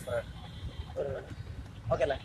okay അല്ലേ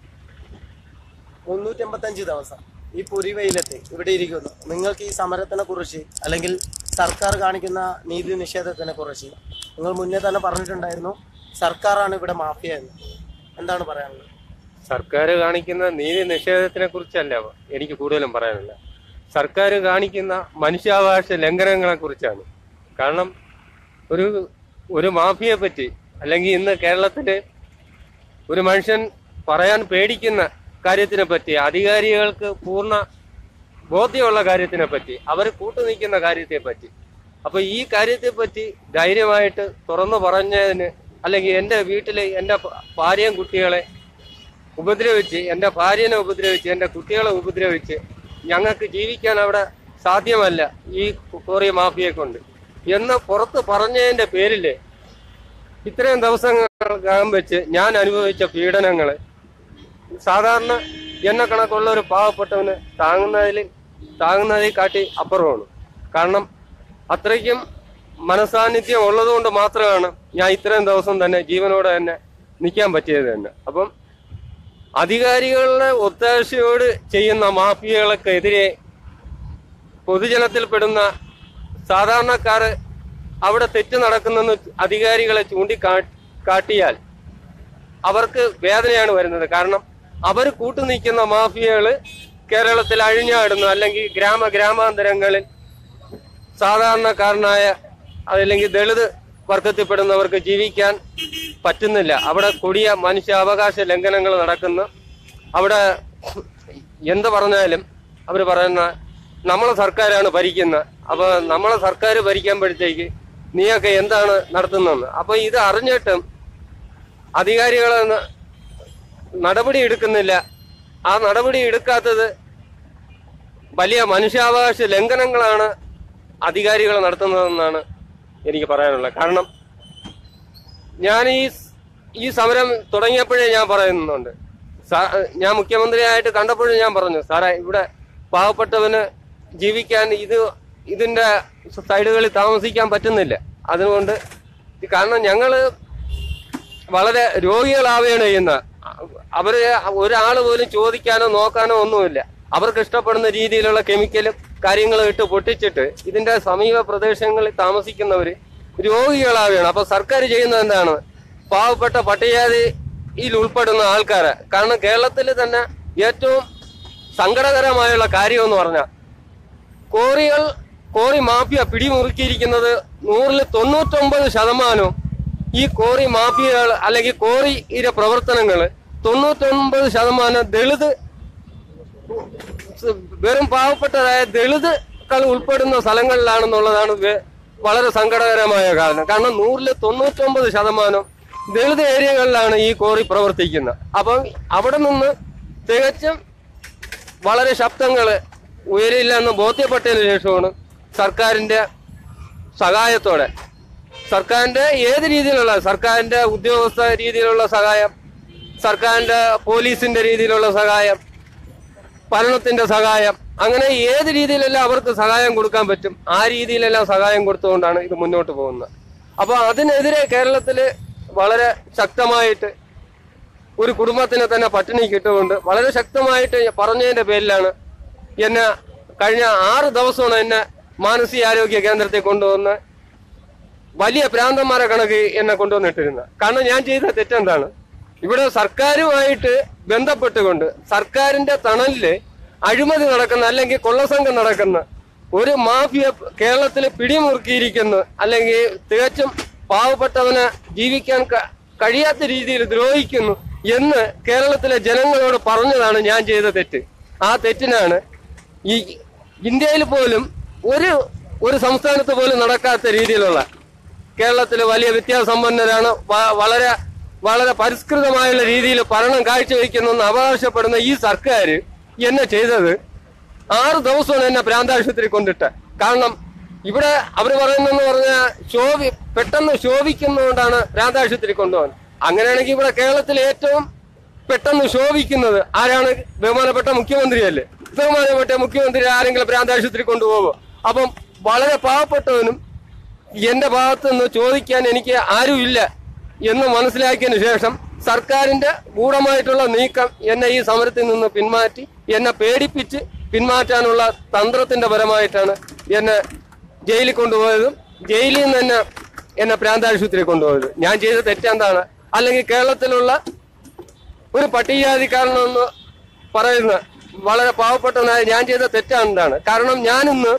മുന്നൂറ്റി എൺപത്തഞ്ച് ദിവസം ഈ പുരിവെയിലത്ത് ഇവിടെ ഇരിക്കുന്നു നിങ്ങൾക്ക് ഈ സമരത്തിനെ കുറിച്ച് അല്ലെങ്കിൽ സർക്കാർ കാണിക്കുന്ന നീതി നിഷേധത്തിനെ കുറിച്ച് നിങ്ങൾ മുന്നേ തന്നെ പറഞ്ഞിട്ടുണ്ടായിരുന്നു സർക്കാരാണ് ഇവിടെ മാഫിയ എന്ന് എന്താണ് പറയാനുള്ളത് സർക്കാർ കാണിക്കുന്ന നീതി നിഷേധത്തിനെ കുറിച്ചല്ല എനിക്ക് കൂടുതലും പറയാനില്ല സർക്കാർ കാണിക്കുന്ന മനുഷ്യാവകാശ ലംഘനങ്ങളെ കുറിച്ചാണ് കാരണം ഒരു ഒരു മാഫിയെ പറ്റി അല്ലെങ്കിൽ ഇന്ന് കേരളത്തില് ഒരു മനുഷ്യൻ പറയാൻ പേടിക്കുന്ന കാര്യത്തിനെ പറ്റി അധികാരികൾക്ക് പൂർണ്ണ ബോധ്യമുള്ള കാര്യത്തിനെ പറ്റി അവർ കൂട്ടുനിൽക്കുന്ന കാര്യത്തെ പറ്റി അപ്പൊ ഈ കാര്യത്തെ പറ്റി ധൈര്യമായിട്ട് തുറന്നു പറഞ്ഞതിന് അല്ലെങ്കിൽ എൻ്റെ വീട്ടിലെ എൻ്റെ ഭാര്യയും കുട്ടികളെ ഉപദ്രവിച്ച് എൻ്റെ ഭാര്യനെ ഉപദ്രവിച്ച് എൻ്റെ കുട്ടികളെ ഉപദ്രവിച്ച് ഞങ്ങൾക്ക് ജീവിക്കാൻ അവിടെ സാധ്യമല്ല ഈ കോറിയ മാഫിയെ കൊണ്ട് എന്ന് പുറത്ത് പറഞ്ഞതിന്റെ പേരില് ഇത്രയും ദിവസങ്ങൾക്കകം വെച്ച് ഞാൻ അനുഭവിച്ച പീഡനങ്ങള് സാധാരണ എന്നെ കണക്കുള്ള ഒരു പാവപ്പെട്ടവന് താങ്ങുന്നതിൽ താങ്ങുന്നതിൽ കാട്ടി അപ്പുറമാണ് കാരണം അത്രയ്ക്കും മനസാന്നിധ്യം ഉള്ളതുകൊണ്ട് മാത്രമാണ് ഞാൻ ഇത്രയും ദിവസം തന്നെ ജീവനോടെ തന്നെ നിൽക്കാൻ പറ്റിയത് തന്നെ അപ്പം അധികാരികളുടെ ഒത്താശയോട് ചെയ്യുന്ന മാഫിയകൾക്കെതിരെ പൊതുജനത്തിൽപ്പെടുന്ന സാധാരണക്കാര് അവിടെ തെറ്റ് നടക്കുന്നെന്ന് അധികാരികളെ ചൂണ്ടിക്കാ കാട്ടിയാൽ അവർക്ക് വേദനയാണ് വരുന്നത് കാരണം അവർ കൂട്ടുനിൽക്കുന്ന മാഫിയകള് കേരളത്തിൽ അഴിഞ്ഞാടുന്നു അല്ലെങ്കിൽ ഗ്രാമ ഗ്രാമാന്തരങ്ങളിൽ സാധാരണക്കാരനായ അതല്ലെങ്കിൽ ദളിത് വർഗത്തിൽപ്പെടുന്നവർക്ക് ജീവിക്കാൻ പറ്റുന്നില്ല അവിടെ കൊടിയ മനുഷ്യാവകാശ ലംഘനങ്ങൾ നടക്കുന്നു അവിടെ എന്ത് പറഞ്ഞാലും അവർ പറയുന്ന നമ്മളെ സർക്കാരാണ് ഭരിക്കുന്നത് അപ്പൊ നമ്മളെ സർക്കാർ ഭരിക്കുമ്പോഴത്തേക്ക് നീയൊക്കെ എന്താണ് നടത്തുന്നതെന്ന് അപ്പൊ ഇത് അറിഞ്ഞിട്ടും അധികാരികൾ നടപടി എടുക്കുന്നില്ല ആ നടപടി എടുക്കാത്തത് വലിയ മനുഷ്യാവകാശ ലംഘനങ്ങളാണ് അധികാരികൾ നടത്തുന്നതെന്നാണ് എനിക്ക് പറയാനുള്ളത് കാരണം ഞാൻ ഈ ഈ സമരം തുടങ്ങിയപ്പോഴേ ഞാൻ പറയുന്നുണ്ട് സാ- ഞാൻ മുഖ്യമന്ത്രിയായിട്ട് കണ്ടപ്പോഴും ഞാൻ പറഞ്ഞു സാറേ ഇവിടെ പാവപ്പെട്ടവന് ജീവിക്കാൻ ഇത് ഇതിന്റെ സൈഡുകളിൽ താമസിക്കാൻ പറ്റുന്നില്ല അതുകൊണ്ട് ഇത് കാരണം ഞങ്ങള് വളരെ രോഗികളാവുകയാണ് ചെയ്യുന്നത് അവര് ഒരാൾ പോലും ചോദിക്കാനോ നോക്കാനോ ഒന്നുമില്ല അവർക്ക് ഇഷ്ടപ്പെടുന്ന രീതിയിലുള്ള കെമിക്കലും കാര്യങ്ങളും ഇട്ട് പൊട്ടിച്ചിട്ട് ഇതിന്റെ സമീപ പ്രദേശങ്ങളിൽ താമസിക്കുന്നവര് രോഗികളാവുകയാണ് അപ്പൊ സർക്കാർ ചെയ്യുന്നത് എന്താണ് പാവപ്പെട്ട പട്ടികജാതിയിൽ ഉൾപ്പെടുന്ന ആൾക്കാരെ കാരണം കേരളത്തിൽ തന്നെ ഏറ്റവും സങ്കടകരമായുള്ള കാര്യം എന്ന് പറഞ്ഞാൽ കോറികൾ കോറി മാഫിയ പിടിമുറുക്കിയിരിക്കുന്നത് നൂറിൽ തൊണ്ണൂറ്റൊമ്പത് ശതമാനവും ഈ കോറി മാഫിയകൾ അല്ലെങ്കിൽ കോറിയുടെ പ്രവർത്തനങ്ങൾ തൊണ്ണൂറ്റൊമ്പത് ശതമാനം ദളിത് വെറും പാവപ്പെട്ടതായ ദളിതുകൾ ഉൾപ്പെടുന്ന സ്ഥലങ്ങളിലാണെന്നുള്ളതാണ് വെ- വളരെ സങ്കടകരമായ കാരണം കാരണം നൂറിൽ തൊണ്ണൂറ്റൊമ്പത് ശതമാനം ദളിത് ഏരിയകളിലാണ് ഈ കോറി പ്രവർത്തിക്കുന്നത് അപ്പം അവിടെ നിന്ന് തികച്ചും വളരെ ശബ്ദങ്ങൾ ഉയരില്ല എന്ന് ബോധ്യപ്പെട്ടതിന് ശേഷമാണ് സർക്കാരിന്റെ സഹായത്തോടെ സർക്കാരിന്റെ ഏത് രീതിയിലുള്ള സർക്കാരിന്റെ ഉദ്യോഗസ്ഥ രീതിയിലുള്ള സഹായം സർക്കാരിന്റെ പോലീസിന്റെ രീതിയിലുള്ള സഹായം ഭരണത്തിന്റെ സഹായം അങ്ങനെ ഏത് രീതിയിലെല്ലാം അവർക്ക് സഹായം കൊടുക്കാൻ പറ്റും ആ രീതിയിലെല്ലാം സഹായം കൊടുത്തുകൊണ്ടാണ് ഇത് മുന്നോട്ട് പോകുന്നത് അപ്പൊ അതിനെതിരെ കേരളത്തില് വളരെ ശക്തമായിട്ട് ഒരു കുടുംബത്തിനെ തന്നെ പട്ടിണി കിട്ടുകൊണ്ട് വളരെ ശക്തമായിട്ട് പറഞ്ഞതിന്റെ പേരിലാണ് എന്നെ കഴിഞ്ഞ ആറ് ദിവസമാണ് എന്നെ മാനസികാരോഗ്യ കേന്ദ്രത്തിൽ കൊണ്ടുവന്ന് വലിയ ഭ്രാന്തന്മാരെ കണക്ക് എന്നെ കൊണ്ടുവന്നിട്ടിരുന്നത് കാരണം ഞാൻ ചെയ്ത തെറ്റെന്താണ് ഇവിടെ സർക്കാരുമായിട്ട് ബന്ധപ്പെട്ടുകൊണ്ട് സർക്കാരിന്റെ തണലില് അഴിമതി നടക്കുന്ന അല്ലെങ്കിൽ കൊള്ളസംഘം നടക്കുന്ന ഒരു മാഫിയ കേരളത്തിൽ പിടിമുറുക്കിയിരിക്കുന്നു അല്ലെങ്കിൽ തികച്ചും പാവപ്പെട്ടവന് ജീവിക്കാൻ ക- കഴിയാത്ത രീതിയിൽ ദ്രോഹിക്കുന്നു എന്ന് കേരളത്തിലെ ജനങ്ങളോട് പറഞ്ഞതാണ് ഞാൻ ചെയ്ത തെറ്റ് ആ തെറ്റിനാണ് ഈ ഇന്ത്യയിൽ പോലും ഒരു ഒരു സംസ്ഥാനത്ത് പോലും നടക്കാത്ത രീതിയിലുള്ള കേരളത്തിൽ വലിയ വിദ്യാസമ്പന്നരാണ് വ- വളരെ വളരെ പരിഷ്കൃതമായുള്ള രീതിയിൽ ഭരണം കാഴ്ചവെക്കുന്നു എന്ന് അവകാശപ്പെടുന്ന ഈ സർക്കാർ എന്നെ ചെയ്തത് ആറ് ദിവസമാണ് എന്നെ ഭ്രാന്താശുപത്രി കൊണ്ടിട്ട് കാരണം ഇവിടെ അവർ പറയുന്നെന്ന് പറഞ്ഞാൽ ശോഭി പെട്ടെന്ന് ശോഭിക്കുന്നതുകൊണ്ടാണ് ഭ്രാന്താശുപത്രി കൊണ്ടുപോകുന്നത് അങ്ങനെയാണെങ്കിൽ ഇവിടെ കേരളത്തിൽ ഏറ്റവും പെട്ടെന്ന് ശോഭിക്കുന്നത് ആരാണ് ബഹുമാനപ്പെട്ട മുഖ്യമന്ത്രിയല്ലേ ബഹുമാനപ്പെട്ട മുഖ്യമന്ത്രി ആരെങ്കിലും ഭ്രാന്താശുപത്രി കൊണ്ടുപോകുമോ അപ്പം വളരെ പാവപ്പെട്ടവനും എന്റെ ഭാഗത്ത് നിന്ന് ചോദിക്കാൻ എനിക്ക് ആരുമില്ല എന്ന് മനസ്സിലാക്കിയതിനു ശേഷം സർക്കാരിന്റെ ഗൂഢമായിട്ടുള്ള നീക്കം എന്നെ ഈ സമരത്തിൽ നിന്ന് പിന്മാറ്റി എന്നെ പേടിപ്പിച്ച് പിന്മാറ്റാനുള്ള തന്ത്രത്തിന്റെ പരമായിട്ടാണ് എന്നെ ജയിലിൽ കൊണ്ടുപോയതും ജയിലിൽ നിന്ന് തന്നെ എന്നെ പ്രാന്താശുപത്രിയിൽ കൊണ്ടുപോയത് ഞാൻ ചെയ്ത തെറ്റെന്താണ് അല്ലെങ്കിൽ കേരളത്തിലുള്ള ഒരു പട്ടികജാതിക്കാരനെന്ന് പറയുന്ന വളരെ പാവപ്പെട്ടവനായ ഞാൻ ചെയ്ത തെറ്റാണെന്താണ് കാരണം ഞാനിന്ന്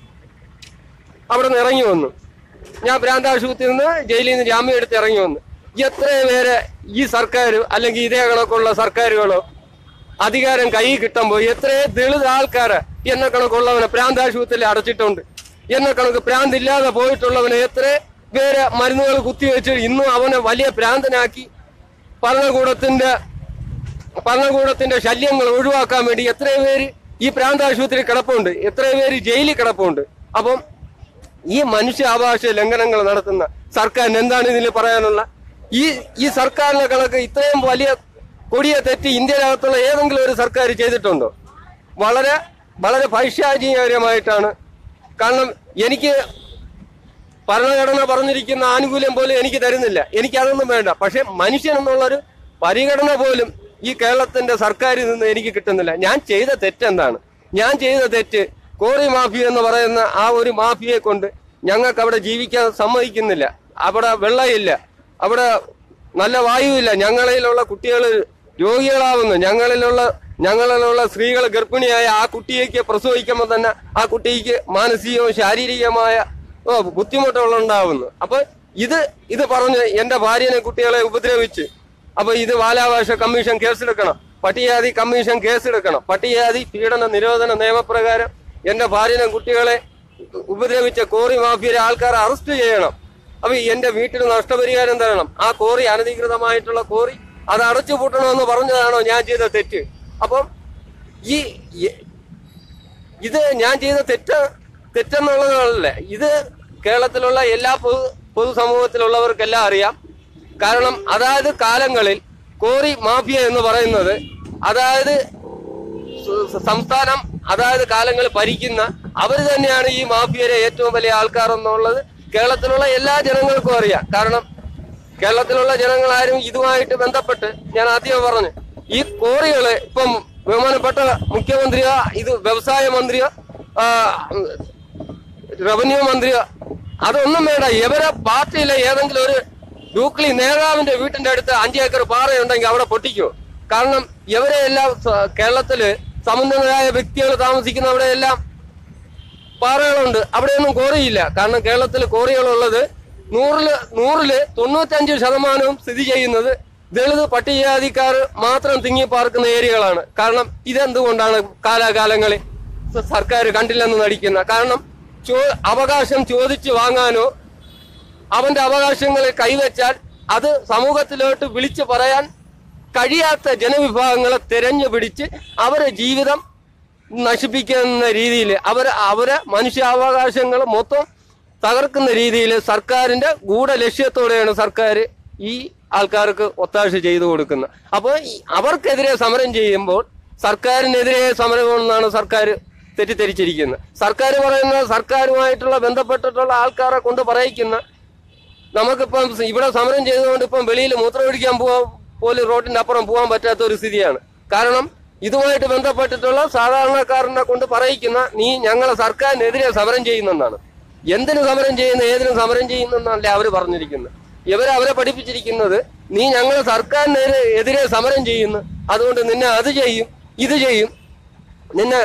അവിടെ നിന്ന് ഇറങ്ങി വന്നു ഞാൻ ഭ്രാന്താശുപത്രിയിൽ നിന്ന് ജയിലിൽ നിന്ന് ജാമ്യം എടുത്ത് ഇറങ്ങി വന്നു എത്ര പേരെ ഈ സർക്കാർ അല്ലെങ്കിൽ ഇതേ കണക്കുള്ള സർക്കാരുകളോ അധികാരം കൈ കിട്ടുമ്പോൾ എത്രയോ ദളിത് ആൾക്കാരെ എന്നെ കണക്കുള്ളവനെ ഭ്രാന്താശുപത്രിയിൽ അടച്ചിട്ടുണ്ട് എന്നെ കണക്ക് ഭ്രാന്തില്ലാതെ പോയിട്ടുള്ളവനെ എത്ര പേരെ മരുന്നുകൾ കുത്തിവെച്ച് ഇന്നും അവനെ വലിയ ഭ്രാന്തനാക്കി ഭരണകൂടത്തിന്റെ ഭരണകൂടത്തിന്റെ ശല്യങ്ങൾ ഒഴിവാക്കാൻ വേണ്ടി എത്രയോ പേര് ഈ പ്രാന്താശുപത്രി കിടപ്പുണ്ട് എത്രയോ പേര് ജയിലിൽ കിടപ്പുണ്ട് അപ്പം ഈ മനുഷ്യാവകാശ ലംഘനങ്ങൾ നടത്തുന്ന സർക്കാരിന് എന്താണ് ഇതിൽ പറയാനുള്ള ഈ ഈ സർക്കാരിനെ കണക്ക് ഇത്രയും വലിയ കൊടിയ തെറ്റ് ഇന്ത്യയിലകത്തുള്ള ഏതെങ്കിലും ഒരു സർക്കാർ ചെയ്തിട്ടുണ്ടോ വളരെ വളരെ പൈശാചികരമായിട്ടാണ് കാരണം എനിക്ക് ഭരണഘടന പറഞ്ഞിരിക്കുന്ന ആനുകൂല്യം പോലും എനിക്ക് തരുന്നില്ല എനിക്ക് അതൊന്നും വേണ്ട പക്ഷെ മനുഷ്യൻ എന്നുള്ളൊരു പരിഗണന പോലും ഈ കേരളത്തിന്റെ സർക്കാരിൽ നിന്ന് എനിക്ക് കിട്ടുന്നില്ല ഞാൻ ചെയ്ത തെറ്റെന്താണ് ഞാൻ ചെയ്ത തെറ്റ് കോറി മാഫിയ എന്ന് പറയുന്ന ആ ഒരു മാഫിയയെ കൊണ്ട് ഞങ്ങൾക്ക് അവിടെ ജീവിക്കാൻ സമ്മതിക്കുന്നില്ല അവിടെ വെള്ളമില്ല അവിടെ നല്ല വായുവില്ല ഞങ്ങളിലുള്ള കുട്ടികൾ രോഗികളാവുന്നു ഞങ്ങളിലുള്ള ഞങ്ങളിലുള്ള സ്ത്രീകൾ ഗർഭിണിയായ ആ കുട്ടിയേക്ക് പ്രസവിക്കുമ്പോൾ തന്നെ ആ കുട്ടിക്ക് മാനസികവും ശാരീരികമായ ഓ, ബുദ്ധിമുട്ടുകളുണ്ടാവുന്നു അപ്പൊ ഇത് ഇത് പറഞ്ഞ് എന്റെ ഭാര്യനെ കുട്ടികളെ ഉപദ്രവിച്ച് അപ്പൊ ഇത് ബാലാവകാശ കമ്മീഷൻ കേസെടുക്കണം പട്ടികജാതി കമ്മീഷൻ കേസെടുക്കണം പട്ടികജാതി പീഡന നിരോധന നിയമപ്രകാരം എന്റെ ഭാര്യനെ കുട്ടികളെ ഉപദ്രവിച്ച കോറി മാഫിയയിലെ ആൾക്കാരെ അറസ്റ്റ് ചെയ്യണം അപ്പൊ എന്റെ വീട്ടിന് നഷ്ടപരിഹാരം തരണം ആ കോറി അനധികൃതമായിട്ടുള്ള കോറി അത് അടച്ചു പൂട്ടണമെന്ന് പറഞ്ഞതാണോ ഞാൻ ചെയ്ത തെറ്റ് അപ്പം ഈ ഈ- ഇത് ഞാൻ ചെയ്ത തെറ്റ് തെറ്റെന്നുള്ളതല്ല ഇത് കേരളത്തിലുള്ള എല്ലാ പൊതു പൊതുസമൂഹത്തിലുള്ളവർക്കെല്ലാം അറിയാം കാരണം അതായത് കാലങ്ങളിൽ കോറി മാഫിയ എന്ന് പറയുന്നത് അതായത് സ- സംസ്ഥാനം അതായത് കാലങ്ങൾ ഭരിക്കുന്ന അവർ തന്നെയാണ് ഈ മാഫിയയിലെ ഏറ്റവും വലിയ ആൾക്കാർ എന്നുള്ളത് കേരളത്തിലുള്ള എല്ലാ ജനങ്ങൾക്കും അറിയാം കാരണം കേരളത്തിലുള്ള ജനങ്ങളാരും ഇതുമായിട്ട് ബന്ധപ്പെട്ട് ഞാൻ ആദ്യം പറഞ്ഞു ഈ കോറികള് ഇപ്പം ബഹുമാനപ്പെട്ട മുഖ്യമന്ത്രിയോ ഇത് വ്യവസായ മന്ത്രിയോ ആ, റവന്യൂ മന്ത്രിയോ അതൊന്നും വേണ്ട ഇവരെ പാർട്ടിയിലെ ഏതെങ്കിലും ഒരു ഡൂക്ലി നേതാവിന്റെ വീട്ടിന്റെ അടുത്ത് അഞ്ച് ഏക്കർ പാറയുണ്ടെങ്കിൽ അവിടെ പൊട്ടിക്കോ കാരണം ഇവരെ എല്ലാം സ- കേരളത്തില് സമുന്നതരായ വ്യക്തികൾ താമസിക്കുന്ന അവിടെ എല്ലാം പാറകളുണ്ട് അവിടെയൊന്നും കോറിയില്ല കാരണം കേരളത്തിൽ കോറികളുള്ളത് നൂറില് നൂറില് തൊണ്ണൂറ്റഞ്ച് ശതമാനവും സ്ഥിതി ചെയ്യുന്നത് ദളിത് പട്ടികജാതിക്കാർ മാത്രം തിങ്ങി പാർക്കുന്ന ഏരിയകളാണ് കാരണം ഇതെന്തുകൊണ്ടാണ് കാലാകാലങ്ങളിൽ സ- സർക്കാർ കണ്ടില്ലെന്ന് നടിക്കുന്ന കാരണം ചോ അവകാശം ചോദിച്ചു വാങ്ങാനോ അവന്റെ അവകാശങ്ങളെ കൈവച്ചാൽ അത് സമൂഹത്തിലോട്ട് വിളിച്ചു പറയാൻ കഴിയാത്ത ജനവിഭാഗങ്ങളെ തെരഞ്ഞു പിടിച്ച് അവരെ ജീവിതം നശിപ്പിക്കുന്ന രീതിയിൽ അവർ അവരെ മനുഷ്യാവകാശങ്ങൾ മൊത്തം തകർക്കുന്ന രീതിയിൽ സർക്കാരിന്റെ ഗൂഢ ലക്ഷ്യത്തോടെയാണ് സർക്കാർ ഈ ആൾക്കാർക്ക് ഒത്താശ ചെയ്തു കൊടുക്കുന്നത് അപ്പോൾ ഈ അവർക്കെതിരെ സമരം ചെയ്യുമ്പോൾ സർക്കാരിനെതിരെ സമരമെന്നാണ് സർക്കാർ തെറ്റിദ്ധരിച്ചിരിക്കുന്നത് സർക്കാർ പറയുന്ന സർക്കാരുമായിട്ടുള്ള ബന്ധപ്പെട്ടിട്ടുള്ള ആൾക്കാരെ കൊണ്ട് പറയിക്കുന്ന നമുക്കിപ്പം ഇവിടെ സമരം ചെയ്തുകൊണ്ട് ഇപ്പം വെളിയിൽ മൂത്രമൊഴിക്കാൻ പോകാൻ പോലും റോഡിന്റെ അപ്പുറം പോകാൻ പറ്റാത്ത ഒരു സ്ഥിതിയാണ് കാരണം ഇതുമായിട്ട് ബന്ധപ്പെട്ടിട്ടുള്ള സാധാരണക്കാരനെ കൊണ്ട് പറയിക്കുന്ന നീ ഞങ്ങളെ സർക്കാരിനെതിരെ സമരം ചെയ്യുന്നെന്നാണ് എന്തിനു സമരം ചെയ്യുന്ന ഏതിനു സമരം ചെയ്യുന്നെന്നല്ല അവർ പറഞ്ഞിരിക്കുന്നത് ഇവരെ അവരെ പഠിപ്പിച്ചിരിക്കുന്നത് നീ ഞങ്ങളെ സർക്കാരിനെതിരെ എതിരെ സമരം ചെയ്യുന്നു അതുകൊണ്ട് നിന്നെ അത് ചെയ്യും ഇത് ചെയ്യും നിന്നെ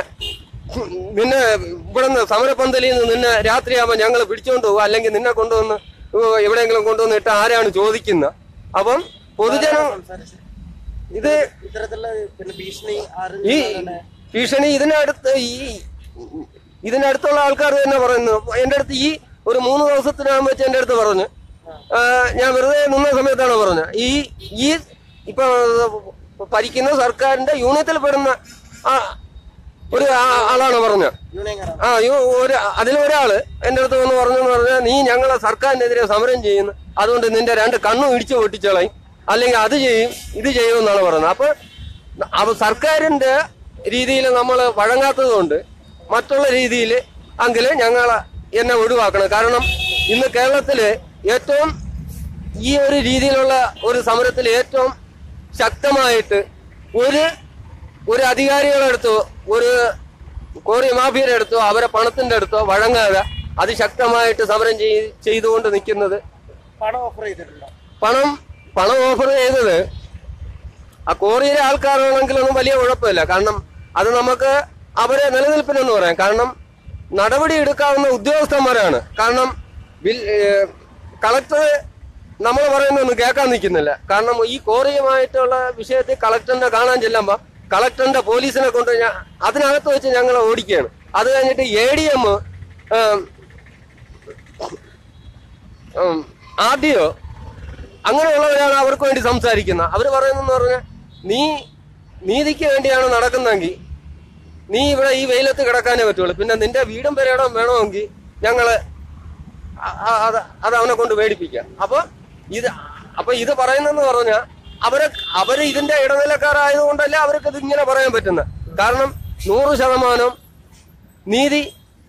നിന്നെ ഇവിടുന്ന് സമരപന്തലിൽ നിന്ന് നിന്നെ രാത്രിയാകുമ്പോൾ ഞങ്ങൾ പിടിച്ചോണ്ട് പോകും അല്ലെങ്കിൽ നിന്നെ കൊണ്ടുവന്ന് എവിടെയെങ്കിലും കൊണ്ടുവന്ന് ഇട്ട് ആരാണ് ചോദിക്കുന്നത് അപ്പം പൊതുജനം സംസാരിച്ച് ഇത് ഇത്തരത്തിലുള്ള പിന്നെ ഭീഷണി ഈ അറിഞ്ഞ ഭീഷണി ഇതിനടുത്ത് ഈ ഇതിനടുത്തുള്ള ആൾക്കാർ തന്നെ പറയുന്നു എന്റെ അടുത്ത് ഈ ഒരു മൂന്ന് ദിവസത്തിനകം വെച്ച് എന്റെ അടുത്ത് പറഞ്ഞു ആ, ഞാൻ വെറുതെ നിന്ന സമയത്താണ് പറഞ്ഞത് ഈ ഈ ഇപ്പൊ ഭരിക്കുന്ന സർക്കാരിന്റെ യൂണിയത്തിൽ പെടുന്ന ആ ഒരു ആ- ആളാണ് പറഞ്ഞത് യൂണിയൻകാരാണ് ആ യോ ഒരു അതിലൊരാള് എന്റെ അടുത്ത് വന്ന് പറഞ്ഞു പറഞ്ഞാൽ നീ ഞങ്ങളെ സർക്കാരിനെതിരെ സമരം ചെയ്യുന്നു അതുകൊണ്ട് നിന്റെ രണ്ട് കണ്ണും ഇടിച്ചു പൊട്ടിച്ചളയും അല്ലെങ്കിൽ അത് ചെയ്യും ഇത് ചെയ്യും എന്നാണ് പറയുന്നത് അപ്പൊ അപ്പൊ സർക്കാരിന്റെ രീതിയിൽ നമ്മൾ വഴങ്ങാത്തത് കൊണ്ട് മറ്റുള്ള രീതിയിൽ എങ്കിൽ ഞങ്ങളെ എന്നെ ഒഴിവാക്കണം കാരണം ഇന്ന് കേരളത്തില് ഏറ്റവും ഈ ഒരു രീതിയിലുള്ള ഒരു സമരത്തിൽ ഏറ്റവും ശക്തമായിട്ട് ഒരു ഒരു അധികാരികളുടെ അടുത്തോ ഒരു കോറി മാഫിയയുടെ അടുത്തോ അവരെ പണത്തിന്റെ അടുത്തോ വഴങ്ങാതെ അതിശക്തമായിട്ട് സമരം ചെയ്- ചെയ്തുകൊണ്ട് നിൽക്കുന്നത് പണം ഓഫർ ചെയ്തിട്ടുണ്ടോ പണം പണം ഓഫർ ചെയ്തത് ആ കോറിയിലെ ആൾക്കാരാണെങ്കിലൊന്നും വലിയ കുഴപ്പമില്ല കാരണം അത് നമുക്ക് അവരെ നിലനിൽപ്പിനെന്ന് പറയാം കാരണം നടപടി എടുക്കാവുന്ന ഉദ്യോഗസ്ഥന്മാരാണ് കാരണം ബിൽ- ഏഹ് കളക്ടർ നമ്മൾ പറയുന്നൊന്നും കേൾക്കാൻ നിൽക്കുന്നില്ല കാരണം ഈ കോറിയുമായിട്ടുള്ള വിഷയത്തിൽ കളക്ടറിനെ കാണാൻ ചെല്ലുമ്പോൾ കളക്ടറിന്റെ പോലീസിനെ കൊണ്ട് ഞാൻ അതിനകത്ത് വെച്ച് ഞങ്ങൾ ഓടിക്കുകയാണ് അത് കഴിഞ്ഞിട്ട് A D M R D O അങ്ങനെയുള്ളവരാണ് അവർക്ക് വേണ്ടി സംസാരിക്കുന്നത് അവർ പറയുന്നെന്ന് പറഞ്ഞാൽ നീ നീതിക്ക് വേണ്ടിയാണ് നടക്കുന്നതെങ്കിൽ നീ ഇവിടെ ഈ വെയിലത്ത് കിടക്കാനേ പറ്റുള്ളൂ പിന്നെ നിന്റെ വീടും പെരയിടം വേണമെങ്കിൽ ഞങ്ങള് അ- അ- അത് അത് അവനെ കൊണ്ട് മേടിപ്പിക്കാം അപ്പൊ ഇത് അപ്പൊ ഇത് പറയുന്നെന്ന് പറഞ്ഞാൽ അവരെ അവര് ഇതിന്റെ ഇടനിലക്കാരായതുകൊണ്ടല്ല അവർക്ക് ഇത് ഇങ്ങനെ പറയാൻ പറ്റുന്നത് കാരണം നൂറ് ശതമാനം നീതി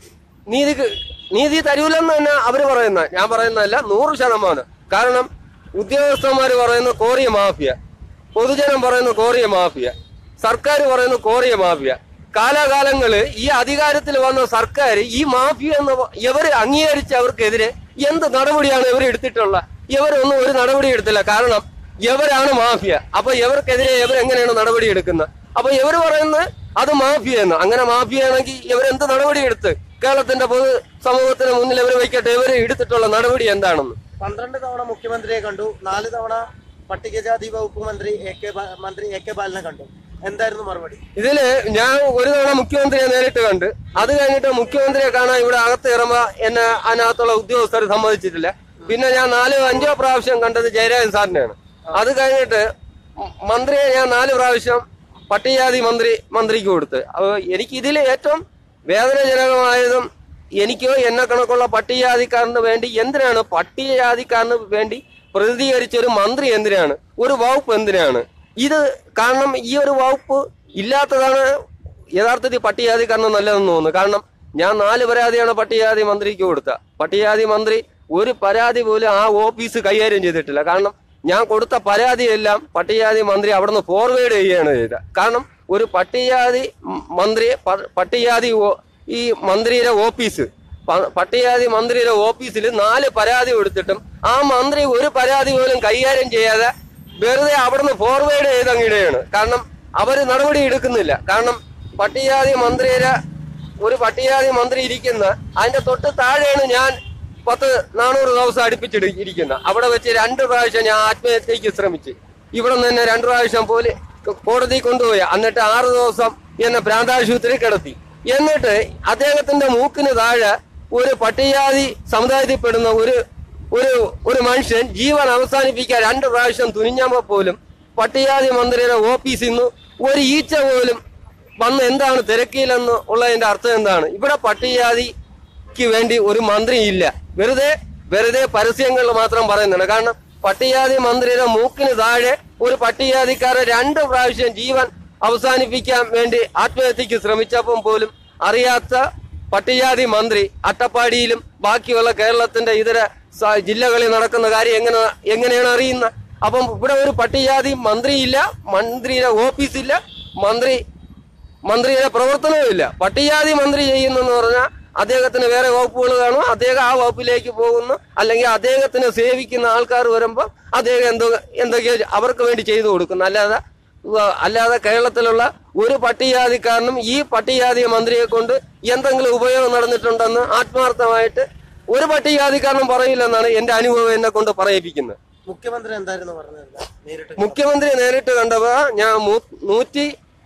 നീതി നീതി തരൂലെന്ന് തന്നെ അവര് പറയുന്ന ഞാൻ പറയുന്നതല്ല നൂറ് ശതമാനം കാരണം ഉദ്യോഗസ്ഥന്മാർ പറയുന്ന കോറിയ മാഫിയ പൊതുജനം പറയുന്ന കോറിയ മാഫിയ സർക്കാർ പറയുന്ന കോറിയ മാഫിയ കാലാകാലങ്ങള് ഈ അധികാരത്തിൽ വന്ന സർക്കാർ ഈ മാഫിയ എന്ന് പ- ഇവര് അംഗീകരിച്ച് അവർക്കെതിരെ എന്ത് നടപടിയാണ് ഇവർ എടുത്തിട്ടുള്ളത് ഇവരൊന്നും ഒരു നടപടി എടുത്തില്ല കാരണം ഇവരാണ് മാഫിയ അപ്പൊ ഇവർക്കെതിരെ ഇവരെങ്ങനെയാണ് നടപടി എടുക്കുന്നത് അപ്പൊ ഇവർ പറയുന്നത് അത് മാഫിയ എന്ന് അങ്ങനെ മാഫിയ ആണെങ്കിൽ ഇവരെന്ത് നടപടി എടുത്ത് കേരളത്തിന്റെ പൊതു സമൂഹത്തിന് മുന്നിൽ ഇവർ വയ്ക്കട്ടെ ഇവർ എടുത്തിട്ടുള്ള നടപടി എന്താണെന്ന് പന്ത്രണ്ട് തവണ മുഖ്യമന്ത്രിയെ കണ്ടു നാല് തവണ പട്ടികജാതി വകുപ്പ് മന്ത്രി എ കെ ബാ- മന്ത്രി എ കെ ബാലനെ കണ്ടു എന്തായിരുന്നു മറുപടി ഇതില് ഞാൻ ഒരു തവണ മുഖ്യമന്ത്രിയെ നേരിട്ട് കണ്ട് അത് കഴിഞ്ഞിട്ട് മുഖ്യമന്ത്രിയെ കാണാൻ ഇവിടെ അകത്ത് ഇറങ്ങ എന്നെ അതിനകത്തുള്ള ഉദ്യോഗസ്ഥർ സമ്മതിച്ചിട്ടില്ല പിന്നെ ഞാൻ നാലോ അഞ്ചോ പ്രാവശ്യം കണ്ടത് ജയരാജൻ സാറിനെയാണ് അത് കഴിഞ്ഞിട്ട് മ- മന്ത്രിയെ ഞാൻ നാല് പ്രാവശ്യം പട്ടികജാതി മന്ത്രി മന്ത്രിക്ക് കൊടുത്ത് അപ്പൊ എനിക്ക് ഇതിൽ ഏറ്റവും വേദനാജനകമായതും എനിക്കോ എന്നെ കണക്കുള്ള പട്ടികജാതിക്കാരന് വേണ്ടി എന്തിനാണ് പട്ടികജാതിക്കാരന് വേണ്ടി പ്രതികരിച്ച ഒരു മന്ത്രി എന്തിനാണ് ഒരു വകുപ്പ് എന്തിനാണ് ഇത് കാരണം ഈ ഒരു വകുപ്പ് ഇല്ലാത്തതാണ് യഥാർത്ഥത്തിൽ പട്ടികജാതിക്കാരന് നല്ലതെന്ന് തോന്നുന്നു കാരണം ഞാൻ നാല് പരാതിയാണ് പട്ടികജാതി മന്ത്രിക്ക് കൊടുത്ത പട്ടികജാതി മന്ത്രി ഒരു പരാതി പോലും ആ ഓഫീസ് കൈകാര്യം ചെയ്തിട്ടില്ല കാരണം ഞാൻ കൊടുത്ത പരാതിയെല്ലാം പട്ടികജാതി മന്ത്രി അവിടുന്ന് ഫോർവേഡ് ചെയ്യുകയാണ് ചെയ്തത് കാരണം ഒരു പട്ടികജാതി മ- മന്ത്രി പ- പട്ടികജാതി ഓ- ഈ മന്ത്രിയുടെ ഓഫീസ് പ- പട്ടികജാതി മന്ത്രിയുടെ ഓഫീസിൽ നാല് പരാതി കൊടുത്തിട്ടും ആ മന്ത്രി ഒരു പരാതി പോലും കൈകാര്യം ചെയ്യാതെ വെറുതെ അവിടുന്ന് ഫോർവേഡ് ചെയ്ത് അങ്ങിടുകയാണ് കാരണം അവര് നടപടി എടുക്കുന്നില്ല കാരണം പട്ടികജാതി മന്ത്രിയുടെ ഒരു പട്ടികജാതി മന്ത്രി ഇരിക്കുന്ന അതിന്റെ തൊട്ട് താഴെയാണ് ഞാൻ പത്ത് നാനൂറ് ദിവസം അടുപ്പിച്ചിട്ട് ഇരിക്കുന്ന അവിടെ വെച്ച് രണ്ട് പ്രാവശ്യം ഞാൻ ആത്മഹത്യക്ക് ശ്രമിച്ച് ഇവിടെ നിന്ന് തന്നെ രണ്ടു പ്രാവശ്യം പോലെ കോടതി കൊണ്ടുപോയി എന്നിട്ട് ആറ് ദിവസം എന്നെ പ്രാന്താശുപത്രി കിടത്തി എന്നിട്ട് അദ്ദേഹത്തിന്റെ മൂക്കിന് താഴെ ഒരു പട്ടികജാതി സമുദായത്തിൽപ്പെടുന്ന ഒരു ഒരു ഒരു മനുഷ്യൻ ജീവൻ അവസാനിപ്പിക്കാൻ രണ്ട് പ്രാവശ്യം തുനിഞ്ഞപ്പോൾ പോലും പട്ടികജാതി മന്ത്രിയുടെ ഓഫീസിൽ നിന്ന് ഒരു ഈച്ച പോലും വന്ന് എന്താണ് തിരക്കിയില്ലെന്ന് ഉള്ളതിന്റെ അർത്ഥം എന്താണ് ഇവിടെ പട്ടികജാതിക്ക് വേണ്ടി ഒരു മന്ത്രി ഇല്ല വെറുതെ വെറുതെ പരസ്യങ്ങളിൽ മാത്രം പറയുന്നുണ്ട് കാരണം പട്ടികജാതി മന്ത്രിയുടെ മൂക്കിന് താഴെ ഒരു പട്ടികജാതിക്കാരെ രണ്ട് പ്രാവശ്യം ജീവൻ അവസാനിപ്പിക്കാൻ വേണ്ടി ആത്മഹത്യക്ക് ശ്രമിച്ചപ്പം പോലും അറിയാത്ത പട്ടികജാതി മന്ത്രി അട്ടപ്പാടിയിലും ബാക്കിയുള്ള കേരളത്തിന്റെ ഇതര സ- ജില്ലകളിൽ നടക്കുന്ന കാര്യം എങ്ങനെ എങ്ങനെയാണ് അറിയുന്നത് അപ്പം ഇവിടെ ഒരു പട്ടികജാതി മന്ത്രിയില്ല മന്ത്രിയുടെ ഓഫീസില്ല മന്ത്രി മന്ത്രിയുടെ പ്രവർത്തനവുമില്ല പട്ടികജാതി മന്ത്രി ചെയ്യുന്നെന്ന് പറഞ്ഞാൽ അദ്ദേഹത്തിന് വേറെ വകുപ്പുകൾ കാണും അദ്ദേഹം ആ വകുപ്പിലേക്ക് പോകുന്നു അല്ലെങ്കിൽ അദ്ദേഹത്തിനെ സേവിക്കുന്ന ആൾക്കാർ വരുമ്പോൾ അദ്ദേഹം എന്തോ എന്തൊക്കെയോ അവർക്ക് വേണ്ടി ചെയ്തു കൊടുക്കുന്നു അല്ലാതെ ഉവ്വ് അല്ലാതെ കേരളത്തിലുള്ള ഒരു പട്ടികജാതിക്കാരനും ഈ പട്ടികജാതി മന്ത്രിയെ കൊണ്ട് എന്തെങ്കിലും ഉപയോഗം നടന്നിട്ടുണ്ടെന്ന് ആത്മാർത്ഥമായിട്ട് ഒരു പട്ടികജാതിക്കാരനും പറയില്ലെന്നാണ് എന്റെ അനുഭവം എന്നെ കൊണ്ട് പറയിപ്പിക്കുന്നത് മുഖ്യമന്ത്രി എന്തായിരുന്നു പറഞ്ഞത് നേരിട്ട് മുഖ്യമന്ത്രി നേരിട്ട് കണ്ടപ്പോ ഞാൻ മൂ- നൂറ്റി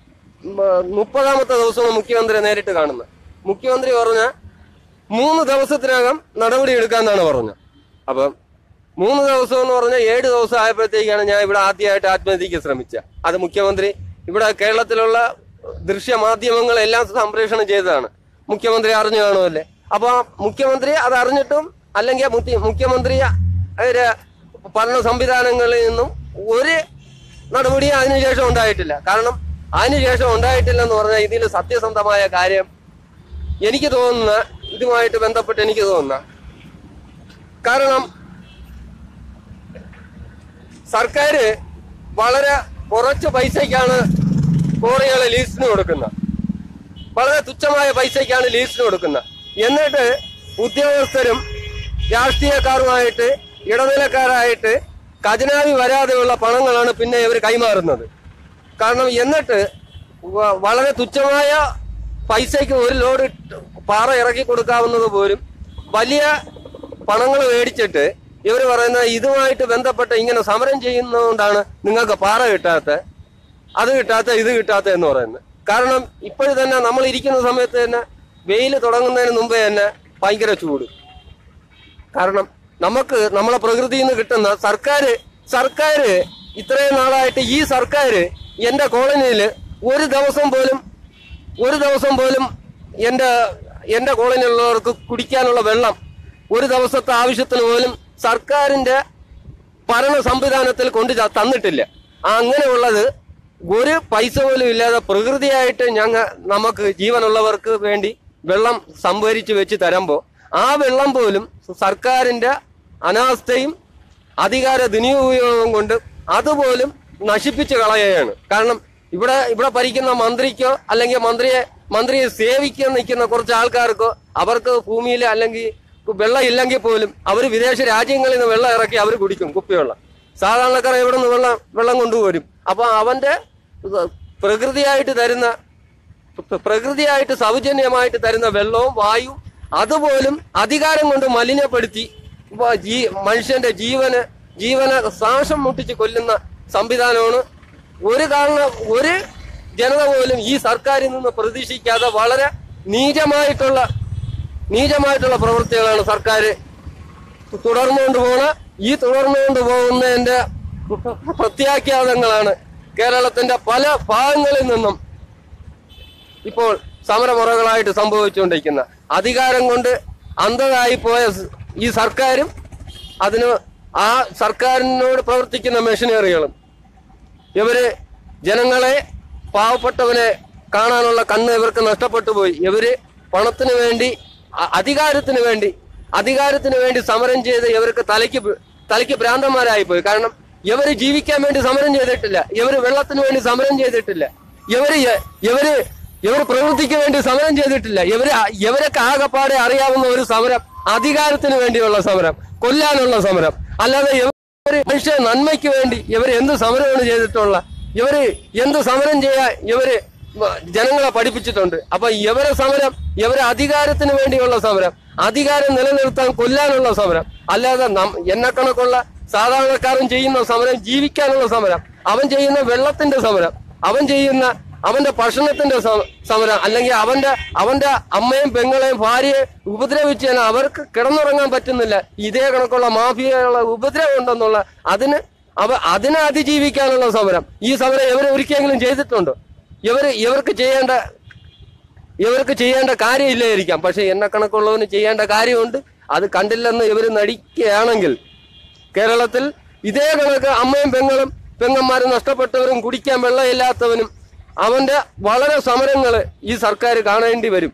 മ- മുപ്പതാമത്തെ ദിവസമാണ് മുഖ്യമന്ത്രി നേരിട്ട് കാണുന്നത് മുഖ്യമന്ത്രി പറഞ്ഞ മൂന്ന് ദിവസത്തിനകം നടപടി എടുക്കാന്നാണ് പറഞ്ഞത് അപ്പം മൂന്ന് ദിവസം എന്ന് പറഞ്ഞാൽ ഏഴ് ദിവസം ആയപ്പോഴത്തേക്കാണ് ഞാൻ ഇവിടെ ആദ്യമായിട്ട് ആത്മഹത്യക്ക് ശ്രമിച്ചത് അത് മുഖ്യമന്ത്രി ഇവിടെ കേരളത്തിലുള്ള ദൃശ്യമാധ്യമങ്ങളെല്ലാം സംപ്രേഷണം ചെയ്തതാണ് മുഖ്യമന്ത്രി അറിഞ്ഞു കാണുമല്ലേ അപ്പൊ ആ മുഖ്യമന്ത്രി അത് അറിഞ്ഞിട്ടും അല്ലെങ്കിൽ മുഖ്യ- മുഖ്യമന്ത്രി അവര് ഭരണ സംവിധാനങ്ങളിൽ നിന്നും ഒരു നടപടി അതിനുശേഷം ഉണ്ടായിട്ടില്ല കാരണം അതിനുശേഷം ഉണ്ടായിട്ടില്ല എന്ന് പറഞ്ഞാൽ ഇതിൽ സത്യസന്ധമായ കാര്യം എനിക്ക് തോന്നുന്ന ഇതുമായിട്ട് ബന്ധപ്പെട്ട് എനിക്ക് തോന്നുന്ന കാരണം സർക്കാർ വളരെ കുറച്ച് പൈസയ്ക്കാണ് കോറികളെ ലീസിന് കൊടുക്കുന്നത് വളരെ തുച്ഛമായ പൈസയ്ക്കാണ് ലീസിന് കൊടുക്കുന്നത് എന്നിട്ട് ഉദ്യോഗസ്ഥരും രാഷ്ട്രീയക്കാരുമായിട്ട് ഇടനിലക്കാരായിട്ട് ഖജനാവി വരാതെയുള്ള പണങ്ങളാണ് പിന്നെ ഇവർ കൈമാറുന്നത് കാരണം എന്നിട്ട് വ- വളരെ തുച്ഛമായ പൈസയ്ക്ക് ഒരു ലോഡ് ഇട്ട് പാറ ഇറക്കി കൊടുക്കാവുന്നത് പോലും വലിയ പണങ്ങൾ മേടിച്ചിട്ട് ഇവർ പറയുന്നത് ഇതുമായിട്ട് ബന്ധപ്പെട്ട് ഇങ്ങനെ സമരം ചെയ്യുന്നതുകൊണ്ടാണ് നിങ്ങൾക്ക് പാറ കിട്ടാത്ത അത് കിട്ടാത്ത ഇത് കിട്ടാത്ത എന്ന് പറയുന്നത് കാരണം ഇപ്പോഴും തന്നെ നമ്മൾ ഇരിക്കുന്ന സമയത്ത് തന്നെ വെയിൽ തുടങ്ങുന്നതിന് മുമ്പേ തന്നെ ഭയങ്കര ചൂട് കാരണം നമുക്ക് നമ്മളെ പ്രകൃതിയിൽ നിന്ന് കിട്ടുന്ന സർക്കാർ സർക്കാർ ഇത്രയും നാളായിട്ട് ഈ സർക്കാർ എന്റെ കോളനിയിൽ ഒരു ദിവസം പോലും ഒരു ദിവസം പോലും എന്റെ എന്റെ കോളനിയിലുള്ളവർക്ക് കുടിക്കാനുള്ള വെള്ളം ഒരു ദിവസത്തെ ആവശ്യത്തിന് പോലും സർക്കാരിന്റെ ഭരണ സംവിധാനത്തിൽ കൊണ്ട് ച- തന്നിട്ടില്ല ആ അങ്ങനെയുള്ളത് ഒരു പൈസ പോലും ഇല്ലാതെ പ്രകൃതിയായിട്ട് ഞങ്ങ നമുക്ക് ജീവനുള്ളവർക്ക് വേണ്ടി വെള്ളം സംഭരിച്ചു വെച്ച് തരുമ്പോൾ ആ വെള്ളം പോലും സർക്കാരിന്റെ അനാസ്ഥയും അധികാര ദുനിയോഗവും കൊണ്ട് അതുപോലും നശിപ്പിച്ച് കളയുകയാണ് കാരണം ഇവിടെ ഇവിടെ ഭരിക്കുന്ന മന്ത്രിക്കോ അല്ലെങ്കിൽ മന്ത്രിയെ മന്ത്രിയെ സേവിക്കാൻ നിൽക്കുന്ന കുറച്ച് ആൾക്കാർക്കോ അവർക്ക് ഭൂമിയിൽ അല്ലെങ്കിൽ വെള്ളം ഇല്ലെങ്കിൽ പോലും അവർ വിദേശ രാജ്യങ്ങളിൽ നിന്ന് വെള്ളം ഇറക്കി അവർ കുടിക്കും കുപ്പിവെള്ളം സാധാരണക്കാർ എവിടെ നിന്ന് വെള്ളം വെള്ളം കൊണ്ടുവരും അപ്പൊ അവന്റെ പ്രകൃതിയായിട്ട് തരുന്ന പ്ര- പ്രകൃതിയായിട്ട് സൗജന്യമായിട്ട് തരുന്ന വെള്ളവും വായുവും അതുപോലും അധികാരം കൊണ്ട് മലിനപ്പെടുത്തി വ- ജീ- മനുഷ്യന്റെ ജീവന് ജീവനെ ശ്വാസം മുട്ടിച്ച് കൊല്ലുന്ന സംവിധാനമാണ് ഒരു കാരണം ഒരു ജനത പോലും ഈ സർക്കാരിൽ നിന്ന് പ്രതീക്ഷിക്കാതെ വളരെ നീചമായിട്ടുള്ള നീചമായിട്ടുള്ള പ്രവൃത്തികളാണ് സർക്കാർ തുടർന്നുകൊണ്ട് പോണ ഈ തുടർന്നുകൊണ്ട് പോകുന്നതിന്റെ പ്രത്യാഖ്യാതങ്ങളാണ് കേരളത്തിന്റെ പല ഭാഗങ്ങളിൽ നിന്നും ഇപ്പോൾ സമരമുറകളായിട്ട് സംഭവിച്ചുകൊണ്ടിരിക്കുന്ന അധികാരം കൊണ്ട് അന്ധതായി പോയ സ് ഈ സർക്കാരും അതിന് ആ സർക്കാരിനോട് പ്രവർത്തിക്കുന്ന മെഷീനറികളും ഇവര് ജനങ്ങളെ പാവപ്പെട്ടവനെ കാണാനുള്ള കണ്ണ് ഇവർക്ക് നഷ്ടപ്പെട്ടു പോയി ഇവര് പണത്തിന് വേണ്ടി അ- അധികാരത്തിന് വേണ്ടി അധികാരത്തിന് വേണ്ടി സമരം ചെയ്ത് ഇവർക്ക് തലയ്ക്ക് ഭ- തലയ്ക്ക് ഭ്രാന്തന്മാരായി പോയി കാരണം ഇവര് ജീവിക്കാൻ വേണ്ടി സമരം ചെയ്തിട്ടില്ല ഇവര് വെള്ളത്തിന് വേണ്ടി സമരം ചെയ്തിട്ടില്ല ഇവര് യ- ഇവര് ഇവർ പ്രവൃത്തിക്ക് വേണ്ടി സമരം ചെയ്തിട്ടില്ല ഇവര് അ- ഇവരൊക്കെ ആകെപ്പാടെ അറിയാവുന്ന ഒരു സമരം അധികാരത്തിന് വേണ്ടിയുള്ള സമരം കൊല്ലാനുള്ള സമരം അല്ലാതെ ഇവര് മനുഷ്യ നന്മയ്ക്ക് വേണ്ടി ഇവർ എന്ത് സമരമാണ് ചെയ്തിട്ടുള്ള ഇവര് എന്ത് സമരം ചെയ്യാൻ ഇവര് വ- ജനങ്ങളെ പഠിപ്പിച്ചിട്ടുണ്ട് അപ്പൊ ഇവരെ സമരം ഇവരെ അധികാരത്തിന് വേണ്ടിയുള്ള സമരം അധികാരം നിലനിർത്താൻ കൊല്ലാനുള്ള സമരം അല്ലാതെ നം- എന്നെ കണക്കുള്ള സാധാരണക്കാരൻ ചെയ്യുന്ന സമരം ജീവിക്കാനുള്ള സമരം അവൻ ചെയ്യുന്ന വെള്ളത്തിന്റെ സമരം അവൻ ചെയ്യുന്ന അവന്റെ ഭക്ഷണത്തിന്റെ സ- സമരം അല്ലെങ്കിൽ അവന്റെ അവന്റെ അമ്മയും പെങ്ങളെയും ഭാര്യയെ ഉപദ്രവിച്ച് തന്നെ അവർക്ക് കിടന്നുറങ്ങാൻ പറ്റുന്നില്ല ഇതേ കണക്കുള്ള മാഫിയകളെ ഉപദ്രവം ഉണ്ടെന്നുള്ള അതിന് അവ അതിനെ അതിജീവിക്കാനുള്ള സമരം ഈ സമരം ഇവർ ഒരിക്കലെങ്കിലും ചെയ്തിട്ടുണ്ടോ ഇവര് ഇവർക്ക് ചെയ്യേണ്ട ഇവർക്ക് ചെയ്യേണ്ട കാര്യമില്ലായിരിക്കാം പക്ഷെ എന്നെ കണക്കുള്ളവന് ചെയ്യേണ്ട കാര്യമുണ്ട് അത് കണ്ടില്ലെന്ന് ഇവർ നടിക്കുകയാണെങ്കിൽ കേരളത്തിൽ ഇതേ കണക്ക് അമ്മയും പെങ്ങളും പെങ്ങന്മാരും നഷ്ടപ്പെട്ടവരും കുടിക്കാൻ വെള്ളമില്ലാത്തവനും അവന്റെ വളരെ സമരങ്ങള് ഈ സർക്കാർ കാണേണ്ടി വരും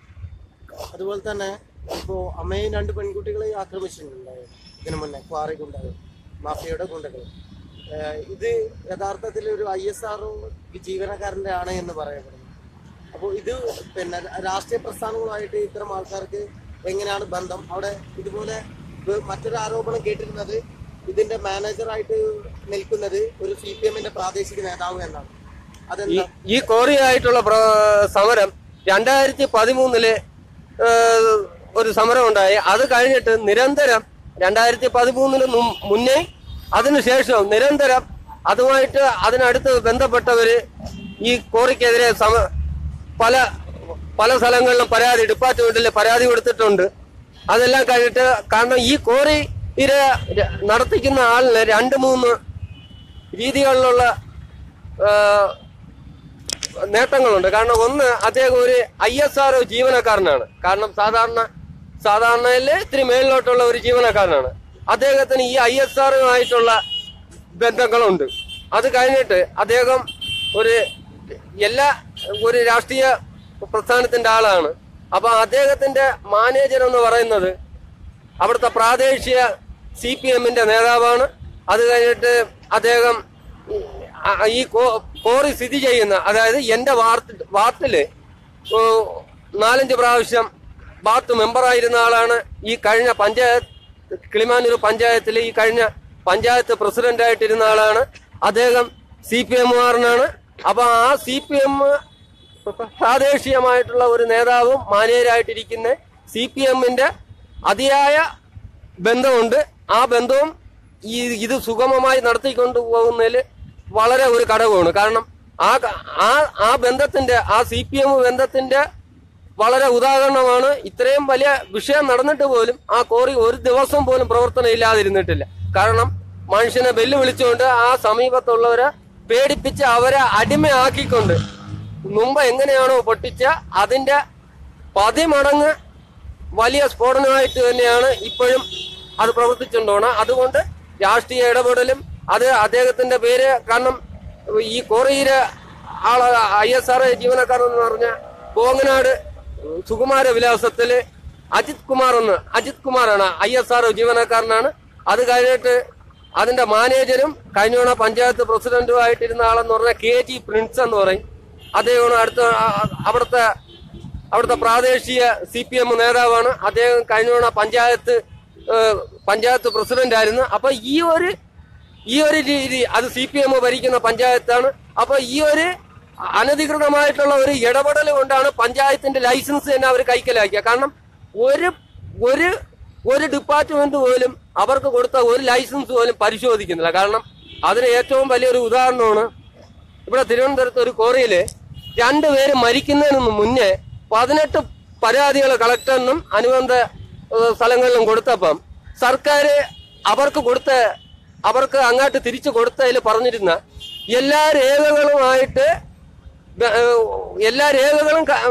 അതുപോലെ തന്നെ ഇപ്പോ അമ്മയും രണ്ട് പെൺകുട്ടികളെ ആക്രമിച്ചിട്ടുണ്ടായിരുന്നു ഇതിനു മുന്നേ ക്വാറി ഗുണ്ടകൾ മാഫിയയുടെ ഗുണ്ടകൾ ഏഹ് ഇത് യഥാർത്ഥത്തിൽ ഒരു ഐ എസ് ആർ ജീവനക്കാരന്റെ ആണ് എന്ന് പറയപ്പെടുന്നു അപ്പോൾ ഇത് പിന്നെ രാഷ്ട്രീയ പ്രസ്ഥാനങ്ങളുമായിട്ട് ഇത്തരം ആൾക്കാർക്ക് എങ്ങനെയാണ് ബന്ധം അവിടെ ഇതുപോലെ വേ- മറ്റൊരു ആരോപണം കേട്ടിരുന്നത് ഇതിന്റെ മാനേജറായിട്ട് നിൽക്കുന്നത് ഒരു സി പി എമ്മിന്റെ പ്രാദേശിക നേതാവ് എന്നാണ് ഈ അതെന്താ ഈ കോറിയായിട്ടുള്ള പ്ര- സമരം രണ്ടായിരത്തി പതിമൂന്നില് ഒരു സമരം ഉണ്ടായി അത് കഴിഞ്ഞിട്ട് നിരന്തരം രണ്ടായിരത്തി പതിമൂന്നിന് മുന്നേ അതിനുശേഷം നിരന്തരം അതുമായിട്ട് അതിനടുത്ത് ബന്ധപ്പെട്ടവര് ഈ കോറിക്കെതിരെ സമ പല പല സ്ഥലങ്ങളിലും പരാതി ഡിപ്പാർട്ട്മെന്റിൽ പരാതി കൊടുത്തിട്ടുണ്ട് അതെല്ലാം കഴിഞ്ഞിട്ട് കാരണം ഈ കോറി ഇര നടത്തിക്കുന്ന ആളിന് രണ്ട് മൂന്ന് രീതികളിലുള്ള ആ, നേട്ടങ്ങളുണ്ട് കാരണം ഒന്ന് അദ്ദേഹം ഒരു ഐ എസ് ആർ ജീവനക്കാരനാണ് കാരണം സാധാരണ സാധാരണയില് ഇത്തിരി മേളിലോട്ടുള്ള ഒരു ജീവനക്കാരനാണ് അദ്ദേഹത്തിന് ഈ ഐ എസ് ആറുമായിട്ടുള്ള ബന്ധങ്ങളുണ്ട് അത് കഴിഞ്ഞിട്ട് അദ്ദേഹം ഒരു എല്ലാ ഒരു രാഷ്ട്രീയ പ്രസ്ഥാനത്തിന്റെ ആളാണ് അപ്പൊ അദ്ദേഹത്തിന്റെ മാനേജർ എന്ന് പറയുന്നത് അവിടുത്തെ പ്രാദേശിക സി പി എമ്മിന്റെ നേതാവാണ് അത് കഴിഞ്ഞിട്ട് അദ്ദേഹം ആ- ഈ കോ- കോറി സ്ഥിതി ചെയ്യുന്ന അതായത് എന്റെ വാർഡ് വാർഡില് ഓ, നാലഞ്ച് പ്രാവശ്യം ബാത്ത് മെമ്പറായിരുന്ന ആളാണ് ഈ കഴിഞ്ഞ പഞ്ചായത്ത് കിളിമാനൂർ പഞ്ചായത്തിൽ ഈ കഴിഞ്ഞ പഞ്ചായത്ത് പ്രസിഡന്റ് ആയിട്ടിരുന്ന ആളാണ് അദ്ദേഹം സി പി എമ്മുകാരനാണ് അപ്പൊ ആ സി പി എം പ്രാദേശികമായിട്ടുള്ള ഒരു നേതാവും മാനേജരായിട്ടിരിക്കുന്ന സി പി എമ്മിന്റെ അതിയായ ബന്ധമുണ്ട് ആ ബന്ധവും ഈ ഇത് സുഗമമായി നടത്തിക്കൊണ്ടു പോകുന്നതിൽ വളരെ ഒരു ഘടകമാണ് കാരണം ആ ക- ആ ആ ബന്ധത്തിന്റെ ആ സി പി എം ബന്ധത്തിന്റെ വളരെ ഉദാഹരണമാണ് ഇത്രയും വലിയ വിഷയം നടന്നിട്ട് പോലും ആ കോറി ഒരു ദിവസം പോലും പ്രവർത്തനം ഇല്ലാതിരുന്നിട്ടില്ല കാരണം മനുഷ്യനെ വെല്ലുവിളിച്ചുകൊണ്ട് ആ സമീപത്തുള്ളവരെ പേടിപ്പിച്ച് അവരെ അടിമയാക്കിക്കൊണ്ട് മുമ്പ് എങ്ങനെയാണോ പൊട്ടിച്ച അതിന്റെ പതിമടങ്ങ് വലിയ സ്ഫോടനമായിട്ട് തന്നെയാണ് ഇപ്പോഴും അത് പ്രവർത്തിച്ചുകൊണ്ടാണ് അതുകൊണ്ട് രാഷ്ട്രീയ ഇടപെടലും അത് അദ്ദേഹത്തിന്റെ പേര് കാരണം ഈ കോറിയിലെ ആള് ഐ എസ് ആർ ജീവനക്കാരൻ എന്ന് പറഞ്ഞ പോങ്ങനാട് സുകുമാര വിലാസത്തില് അജിത് കുമാർ എന്ന് അജിത് കുമാറാണ് ഐ എസ് ആർ ജീവനക്കാരനാണ് അത് കഴിഞ്ഞിട്ട് അതിന്റെ മാനേജരും കഴിഞ്ഞ തവണ പഞ്ചായത്ത് പ്രസിഡന്റുമായിട്ടിരുന്ന ആളെന്ന് പറഞ്ഞ കെ ജി പ്രിൻസ് എന്ന് പറയും അദ്ദേഹമാണ് അടുത്ത ആ- ആ- അവിടുത്തെ അവിടുത്തെ പ്രാദേശിക സി പി എം നേതാവാണ് അദ്ദേഹം കഴിഞ്ഞ തവണ പഞ്ചായത്ത് ഏഹ്, പഞ്ചായത്ത് പ്രസിഡന്റ് ആയിരുന്നു അപ്പൊ ഈ ഒരു ഈ ഒരു രീതി അത് സി പി എം ഭരിക്കുന്ന പഞ്ചായത്താണ് അപ്പൊ ഈ ഒരു അനധികൃതമായിട്ടുള്ള ഒരു ഇടപെടൽ കൊണ്ടാണ് പഞ്ചായത്തിന്റെ ലൈസൻസ് തന്നെ അവർ കൈക്കലാക്കിയ കാരണം ഒരു ഒരു ഒരു ഡിപ്പാർട്ട്മെന്റ് പോലും അവർക്ക് കൊടുത്ത ഒരു ലൈസൻസ് പോലും പരിശോധിക്കുന്നില്ല കാരണം അതിന് ഏറ്റവും വലിയൊരു ഉദാഹരണമാണ് ഇവിടെ തിരുവനന്തപുരത്ത് ഒരു കോറിയില് രണ്ടുപേര് മരിക്കുന്നതിന് മുന്നേ പതിനെട്ട് പരാതികൾ കളക്ടറിനും അനുബന്ധ ഏഹ്, സ്ഥലങ്ങളിലും കൊടുത്തപ്പം സർക്കാർ അവർക്ക് കൊടുത്ത അവർക്ക് അങ്ങോട്ട് തിരിച്ചു കൊടുത്തതിൽ പറഞ്ഞിരുന്ന എല്ലാ രേഖകളുമായിട്ട് ബ- ഏഹ്, എല്ലാ രേഖകളും ക-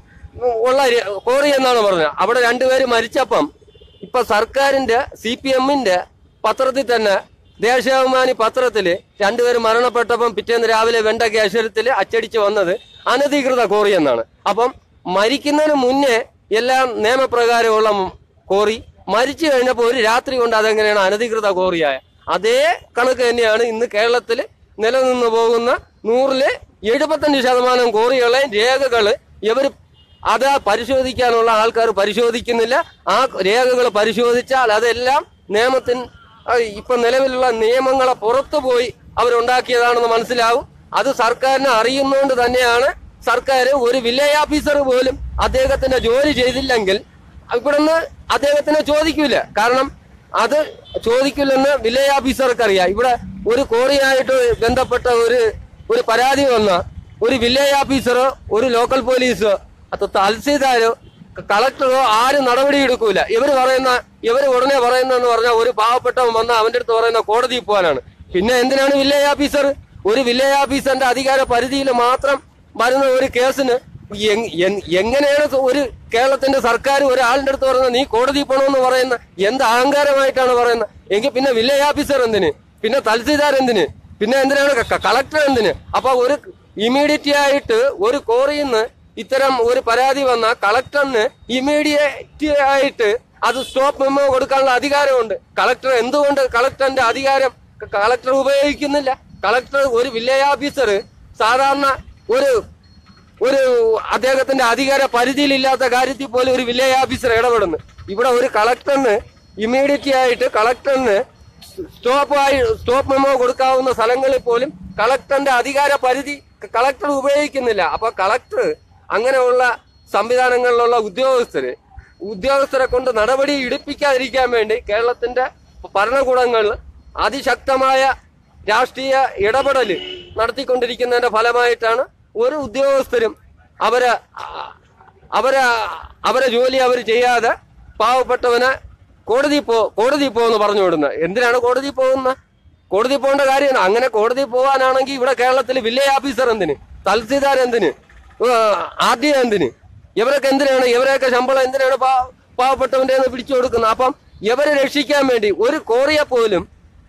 ഉള്ള രെ- കോറി എന്നാണ് പറഞ്ഞത് അവിടെ രണ്ടുപേര് മരിച്ചപ്പം ഇപ്പൊ സർക്കാരിന്റെ സി പി എമ്മിന്റെ പത്രത്തിൽ തന്നെ ദേശാഭിമാനി പത്രത്തില് രണ്ടുപേരും മരണപ്പെട്ടപ്പം പിറ്റേന്ന് രാവിലെ വെണ്ട കേശരത്തില് അച്ചടിച്ച് വന്നത് അനധികൃത കോറി എന്നാണ് അപ്പം മരിക്കുന്നതിന് മുന്നേ എല്ലാം നിയമപ്രകാരമുള്ള മ് കോറി മരിച്ചു കഴിഞ്ഞപ്പോൾ ഒരു രാത്രി കൊണ്ട് അതെങ്ങനെയാണ് അനധികൃത കോറിയായ അതേ കണക്ക് തന്നെയാണ് ഇന്ന് കേരളത്തിൽ നിലനിന്ന് പോകുന്ന നൂറില് എഴുപത്തഞ്ച് ശതമാനം കോറികളെ രേഖകള് ഇവർ അത് പരിശോധിക്കാനുള്ള ആൾക്കാർ പരിശോധിക്കുന്നില്ല ആ രേഖകൾ പരിശോധിച്ചാൽ അതെല്ലാം നിയമത്തിന് അഹ് ഇപ്പൊ നിലവിലുള്ള നിയമങ്ങളെ പുറത്തു പോയി അവരുണ്ടാക്കിയതാണെന്ന് മനസ്സിലാവും അത് സർക്കാരിനെ അറിയുന്നതുകൊണ്ട് തന്നെയാണ് സർക്കാർ ഒരു വില്ലേജ് ഓഫീസർ പോലും അദ്ദേഹത്തിന്റെ ജോലി ചെയ്തില്ലെങ്കിൽ ഇവിടുന്ന് അദ്ദേഹത്തിനെ ചോദിക്കൂല കാരണം അത് ചോദിക്കില്ലെന്ന് വില്ലേജ് ഓഫീസർക്ക് അറിയാം ഇവിടെ ഒരു കോറിയായിട്ട് ബന്ധപ്പെട്ട ഒരു ഒരു പരാതി വന്ന ഒരു വില്ലേജ് ഓഫീസറോ ഒരു ലോക്കൽ പോലീസോ അത് തഹസീൽദാരോ കളക്ടറോ ആരും നടപടി എടുക്കൂല ഇവര് പറയുന്ന ഇവര് ഉടനെ പറയുന്നെന്ന് പറഞ്ഞാൽ ഒരു പാവപ്പെട്ടവൻ വന്ന അവന്റെ അടുത്ത് പറയുന്ന കോടതിയിൽ പോകാനാണ് പിന്നെ എന്തിനാണ് വില്ലേജ് ഓഫീസർ ഒരു വില്ലേജ് ഓഫീസറിന്റെ അധികാര പരിധിയിൽ മാത്രം വരുന്ന ഒരു കേസിന് എങ്- എൻ- എങ്ങനെയാണ് ഒരു കേരളത്തിന്റെ സർക്കാർ ഒരാളിന്റെ അടുത്ത് പറയുന്നത് നീ കോടതി പോകണമെന്ന് പറയുന്ന എന്ത് അഹങ്കാരമായിട്ടാണ് പറയുന്നത് എങ്കിൽ പിന്നെ വില്ലേജ് ഓഫീസർ എന്തിന് പിന്നെ തഹസീൽദാർ എന്തിന് പിന്നെ എന്തിനാണ് ക- കളക്ടർ എന്തിന് അപ്പൊ ഒരു ഇമ്മീഡിയറ്റ് ആയിട്ട് ഒരു കോറിയിൽ നിന്ന് ഇത്തരം ഒരു പരാതി വന്ന കളക്ടറിന് ഇമ്മീഡിയറ്റ് ആയിട്ട് അത് സ്റ്റോപ്പ് മെമ്മോ കൊടുക്കാനുള്ള അധികാരമുണ്ട് കളക്ടർ എന്തുകൊണ്ട് കളക്ടറിന്റെ അധികാരം ക- കളക്ടർ ഉപയോഗിക്കുന്നില്ല കളക്ടർ ഒരു വില്ലേജ് ഓഫീസർ സാധാരണ ഒരു ഒരു അദ്ദേഹത്തിന്റെ അധികാര പരിധിയിലില്ലാത്ത കാര്യത്തിൽ പോലും ഒരു വില്ലേജ് ഓഫീസർ ഇടപെടുന്നു ഇവിടെ ഒരു കളക്ടറിന് ഇമ്മീഡിയറ്റ് ആയിട്ട് കളക്ടറിന് സ്റ്റോപ്പ് ആയി സ്റ്റോപ്പ് മെമ്മോ കൊടുക്കാവുന്ന സ്ഥലങ്ങളിൽ പോലും കളക്ടറിന്റെ അധികാര പരിധി കളക്ടർ ഉപയോഗിക്കുന്നില്ല അപ്പൊ കളക്ടർ അങ്ങനെയുള്ള സംവിധാനങ്ങളിലുള്ള ഉദ്യോഗസ്ഥര് ഉദ്യോഗസ്ഥരെ കൊണ്ട് നടപടി ഇടിപ്പിക്കാതിരിക്കാൻ വേണ്ടി കേരളത്തിന്റെ ഭരണകൂടങ്ങൾ അതിശക്തമായ രാഷ്ട്രീയ ഇടപെടൽ നടത്തിക്കൊണ്ടിരിക്കുന്നതിന്റെ ഫലമായിട്ടാണ് ഒരു ഉദ്യോഗസ്ഥരും അവരെ അവരെ അവരെ ജോലി അവർ ചെയ്യാതെ പാവപ്പെട്ടവനെ കോടതി പോ കോടതി പോകുന്ന പറഞ്ഞു വിടുന്നത് എന്തിനാണ് കോടതി പോകുന്ന കോടതി പോകേണ്ട കാര്യമാണ് അങ്ങനെ കോടതി പോകാനാണെങ്കിൽ ഇവിടെ കേരളത്തിൽ വില്ലേജ് ഓഫീസർ എന്തിന് തഹസീൽദാർ എന്തിന് ആർ ഡി എന്തിന് ഇവരൊക്കെ എന്തിനാണ് ഇവരെയൊക്കെ ശമ്പളം എന്തിനാണ് പാ- പാവപ്പെട്ടവന്റെ കയ്യിൽ നിന്ന് പിടിച്ചു കൊടുക്കുന്നത് അപ്പം ഇവരെ രക്ഷിക്കാൻ വേണ്ടി ഒരു കോറിയെ പോലും